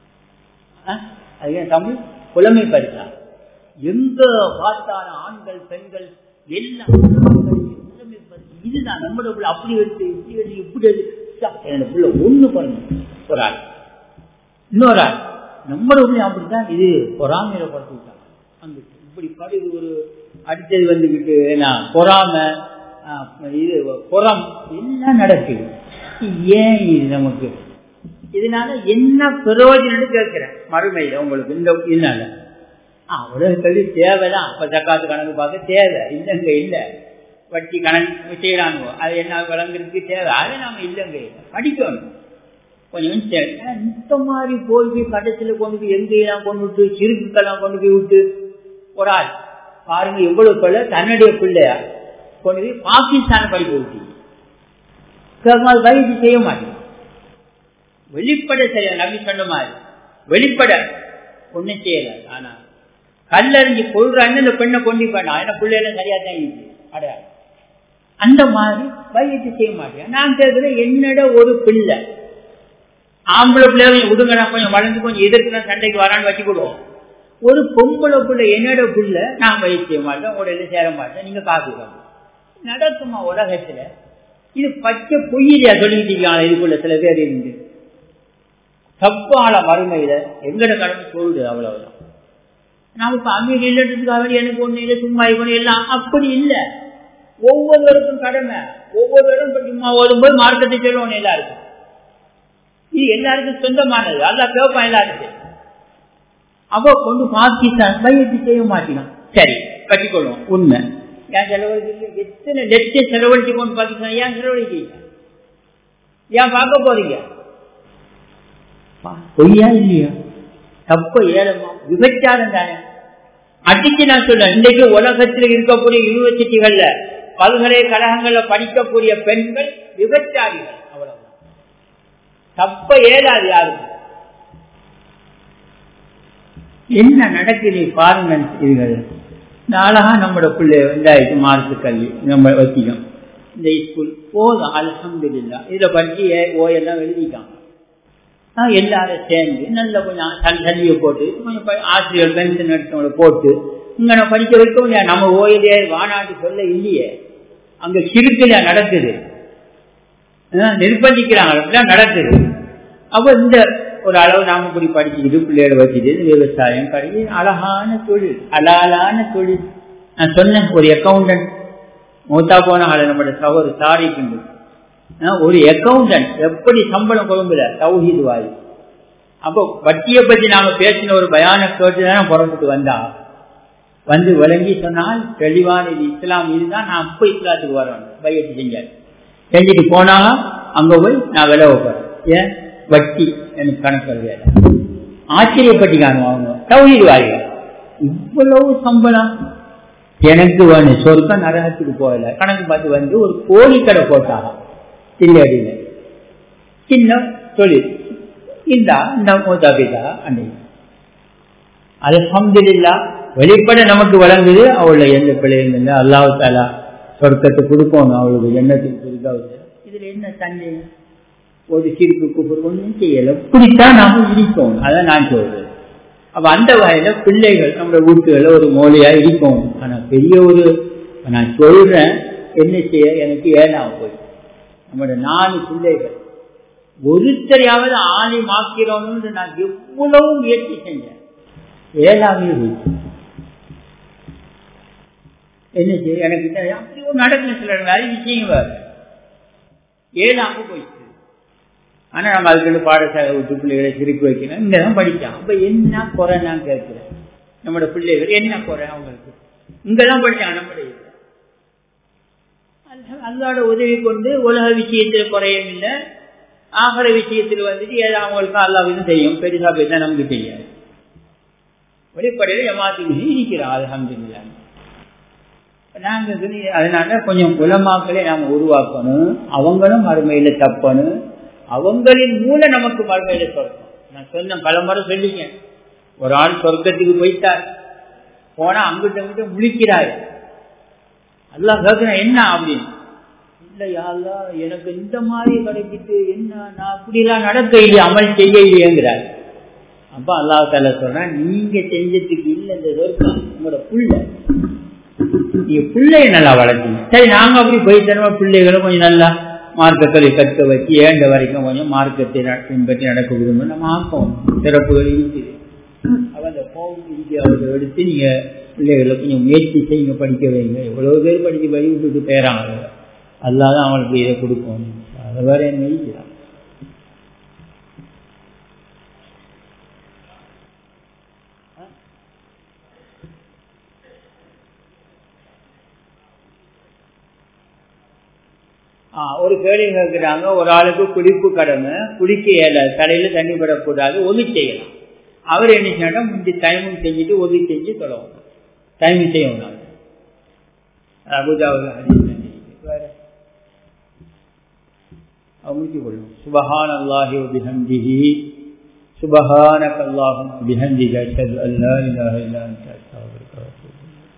அது தமிழ் புலமை பரிசா எங்க பார்த்தாலும் ஆண்கள் பெண்கள் எல்லாம் இதுதான் நம்மளோட அப்படி எடுத்து இப்படி எடுத்து இப்படி எடுத்து என்னோட புள்ள ஒண்ணு பாருங்க ஒரு ஆள் இன்னொரு ஆள் நம்மளோட அப்படித்தான் இது பொறாமையில படுத்து விட்டாங்க அங்கிட்டு இப்படி படி ஒரு அடுத்தது வந்துக்கிட்டு என்ன பொறாம இது புறம் எல்லாம் நடக்குது ஏன் இது நமக்கு இதனால என்ன பிரயோஜனம் கேட்கிறேன் மறுமையில உங்களுக்கு இந்த இதனால உலக கல்வி தேவைதான் அப்ப தக்காத்து கணக்கு பார்க்க தேவை இல்லைங்க இல்ல வட்டி கணக்கு செய்யறாங்க அது என்ன விளங்குறதுக்கு தேவை அதை நாம இல்லைங்க படிக்கணும் கொஞ்சம் சரி. இந்த மாதிரி போய் போய் கடைசியில் கொண்டு போய் எங்கெல்லாம் கொண்டு விட்டு சிறுக்குக்கெல்லாம் கொண்டு போய் விட்டு ஒரு ஆள் பாருங்க எவ்வளவு பிள்ளை தன்னுடைய பிள்ளையா கொண்டு போய் பாகிஸ்தான் படிக்க விட்டு வயது செய்ய மாட்டேன் வெளிப்பட செய்ய நம்பி சொன்ன மாதிரி வெளிப்பட ஒண்ணும் செய்யல ஆனா கல்லறிஞ்சு கொள்றாங்க இந்த பெண்ணை கொண்டு போயிட்டான் ஏன்னா பிள்ளைகளும் சரியா தான் இருக்கு அடையாளம் அந்த மாதிரி வயது செய்ய மாட்டேன் நான் கேட்கிறேன் என்னோட ஒரு பிள்ளை ஆம்பளை பிள்ளைகள் விடுங்க கொஞ்சம் வளர்ந்து கொஞ்சம் எதிர்க்கு சண்டைக்கு வரான்னு வச்சு கொடுவோம் ஒரு பொம்பளை பிள்ளை என்னோட பிள்ளை நான் வயது செய்ய மாட்டேன் உடனே சேர மாட்டேன் நீங்க காத்துக்கணும் நடக்குமா உலகத்துல இது பச்சை பொய்யிலையா சொல்லிட்டு இருக்காங்க இதுக்குள்ள சில பேர் இருந்து தப்பான வறுமையில எங்கட கடமை சொல்லுது அவ்வளவுதான் நாம இப்ப அமீர் இல்லத்துக்காக எனக்கு ஒண்ணு இல்லை சும்மா இவனு எல்லாம் அப்படி இல்லை ஒவ்வொருவருக்கும் கடமை ஒவ்வொருவரும் சும்மா ஓதும்போது மார்க்கத்தை சொல்லணும் எல்லாருக்கும் இது எல்லாருக்கும் சொந்தமானது அதான் கேட்பான் எல்லாருக்கும் அவ கொண்டு பாகிஸ்தான் பயிற்சி செய்ய மாட்டினான் சரி கட்டிக்கொள்வோம் உண்மை ஏன் செலவழிக்க எத்தனை லட்சம் செலவழிச்சு கொண்டு பாகிஸ்தான் ஏன் செலவழிக்க ஏன் பார்க்க போறீங்க பொய்யா இல்லையா தப்ப ஏழமா விபச்சாரம் தானே அடிச்சு நான் சொல்றேன் இன்றைக்கு உலகத்தில் இருக்கக்கூடிய யூனிவர்சிட்டிகள்ல பல்கலைக்கழகங்கள்ல படிக்கக்கூடிய பெண்கள் விபச்சாரிகள் அவ்வளவுதான் தப்ப ஏதாது யாருக்கு என்ன நடக்குது பாருங்க இதுகள் நாளாக நம்மளோட பிள்ளை வெண்டாயிட்டு மார்க்கு கல்வி நம்ம வச்சிக்கோம் இந்த ஸ்கூல் போதும் அலமதுல்லா இதுல படிச்சு ஓயெல்லாம் எழுதிக்காங்க எல்லாரும் சேர்ந்து நல்ல கொஞ்சம் தள்ளியை போட்டு கொஞ்சம் ஆசிரியர் பென்ஷன் எடுத்தவங்களை போட்டு இங்க நம்ம படிக்க வைக்க முடியாது நம்ம ஓயிலே வானாட்டு சொல்ல இல்லையே அங்க சிறுக்கில நடக்குது நிர்பந்திக்கிறாங்க நடக்குது அப்ப இந்த ஒரு அளவு நாம இப்படி படிச்சுக்கிட்டு பிள்ளைகளை வச்சுட்டு விவசாயம் கல்வி அழகான தொழில் அலாலான தொழில் நான் சொன்னேன் ஒரு அக்கௌண்டன்ட் மூத்தா போன ஆளு நம்மளோட சகோதர சாரிக்கு ஒரு அக்கௌண்டன்ட் எப்படி சம்பளம் கொழும்புல தௌஹீது வாய் அப்போ வட்டியை பத்தி நாம பேசின ஒரு பயான கேட்டுதான் புறப்பட்டு வந்தா வந்து விளங்கி சொன்னால் தெளிவான இது இஸ்லாம் இதுதான் நான் அப்ப இஸ்லாத்துக்கு வரேன் பையத்து செஞ்ச செஞ்சுட்டு போனாலும் அங்க போய் நான் விலை வைப்பேன் ஏன் வட்டி எனக்கு கணக்கு வேலை ஆச்சரியப்பட்டிக்காங்க அவங்க தௌஹீது வாரிகள் இவ்வளவு சம்பளம் எனக்கு வேணும் சொர்க்கம் நரகத்துக்கு போகல கணக்கு பார்த்து வந்து ஒரு கோழி கடை போட்டாங்க சில்லடியில சின்ன தொழில் இந்தா இந்த மூதாபிதா அன்னைக்கு அலமதுல்லா வெளிப்பட நமக்கு வழங்குது அவளை எந்த பிள்ளையும் இல்லை அல்லாஹு தாலா சொர்க்கத்தை கொடுக்கணும் அவளுக்கு எண்ணத்துக்கு கொடுக்காது இதுல என்ன தண்ணி ஒரு சிரிப்பு கூப்பிடு ஒன்றும் செய்யல இப்படித்தான் நாம இருக்கோம் அதான் நான் சொல்றேன் அப்ப அந்த வகையில பிள்ளைகள் நம்மளோட வீட்டுகள ஒரு மோலையா இருக்கும் ஆனா பெரிய ஒரு நான் சொல்றேன் என்ன செய்ய எனக்கு ஏழாம் போய் நம்மளோட நாலு பிள்ளைகள் ஒருத்தரையாவது ஆணி மாக்கிறோம்னு நான் எவ்வளவு முயற்சி செஞ்சேன் ஏழாமே போயிடுச்சு என்ன செய்ய எனக்கு அப்படி ஒரு நடக்கல சில நிறைய விஷயம் வேறு ஏழாம போயிடுச்சு ஆனா நம்ம அதுக்கு பாடசாலை விட்டு பிள்ளைகளை திருப்பி வைக்கணும் இங்கதான் படிச்சான் அப்ப என்ன குறை நான் கேட்கிறேன் நம்மளோட பிள்ளைகள் என்ன குறை அவங்களுக்கு இங்கதான் படிச்சாங்க நம்முடைய அல்லாட உதவி கொண்டு உலக விஷயத்தில் குறையும் இல்லை ஆகர விஷயத்தில் வந்துட்டு ஏதோ அவங்களுக்கு அல்லாவிலும் தெரியும் பெருசா பெருசா நமக்கு தெரியாது வெளிப்படையில ஏமாத்தி இருக்கிறோம் அலமதுல்லா நாங்க அதனால கொஞ்சம் குலமாக்களை நாம உருவாக்கணும் அவங்களும் மறுமையில தப்பணும் அவங்களின் மூலம் நமக்கு மறுமையில சொல்லணும் நான் சொன்ன பல முறை சொல்லிங்க ஒரு ஆள் சொர்க்கத்துக்கு போயிட்டார் போனா அங்கிட்ட அங்கிட்ட முழிக்கிறாரு அல்லா கேட்கிறேன் என்ன அப்படின்னு இல்லையா எனக்கு இந்த மாதிரி கிடைச்சிட்டு என்ன நான் அப்படிலாம் நடக்க இல்லையா அமல் செய்ய இல்லையேங்கிறார் அப்ப அல்லாஹ் தால சொல்றேன் நீங்க செஞ்சதுக்கு இல்லை இந்த சொர்க்கம் உங்களோட புள்ள நீங்க பிள்ளைய நல்லா வளர்த்தீங்க சரி நாங்க அப்படி போய் தருவா பிள்ளைகளும் கொஞ்சம் நல்லா மார்க்கத்தை கற்க வச்சு ஏண்ட வரைக்கும் கொஞ்சம் மார்க்கத்தை பின்பற்றி நடக்க விரும்ப நம்ம ஆக்கம் சிறப்புகள் இருக்குது அவ அந்த போம் இந்தியாவில் எடுத்து நீங்க பிள்ளைகளை கொஞ்சம் முயற்சி செய்யுங்க படிக்க வைங்க எவ்வளவு பேர் படிக்க வழி விட்டுட்டு பேராங்க அல்லாத அவங்களுக்கு இதை கொடுக்கும் அதை வேற என்ன இருக்கிறான் ஒரு கேள்வி கேட்கிறாங்க ஒரு ஆளுக்கு குளிப்பு கடமை குளிக்க இயலாது தலையில தண்ணி படக்கூடாது ஒது செய்யலாம் அவர் என்ன செய்யணும் முந்தி டைமும் செஞ்சுட்டு ஒது செஞ்சு தொடரும் டைமிங் செய்யணும் அபுதாவுல வேற முடிச்சு கொள்ளும் சுபஹான் அல்லாஹி பிஹம்திஹி சுபஹானக அல்லாஹும் பிஹம்திக அஷ்ஹது அன் லா இலாஹ இல்லா அன்த அஸ்தக்ஃபிருக வ அத்தூபு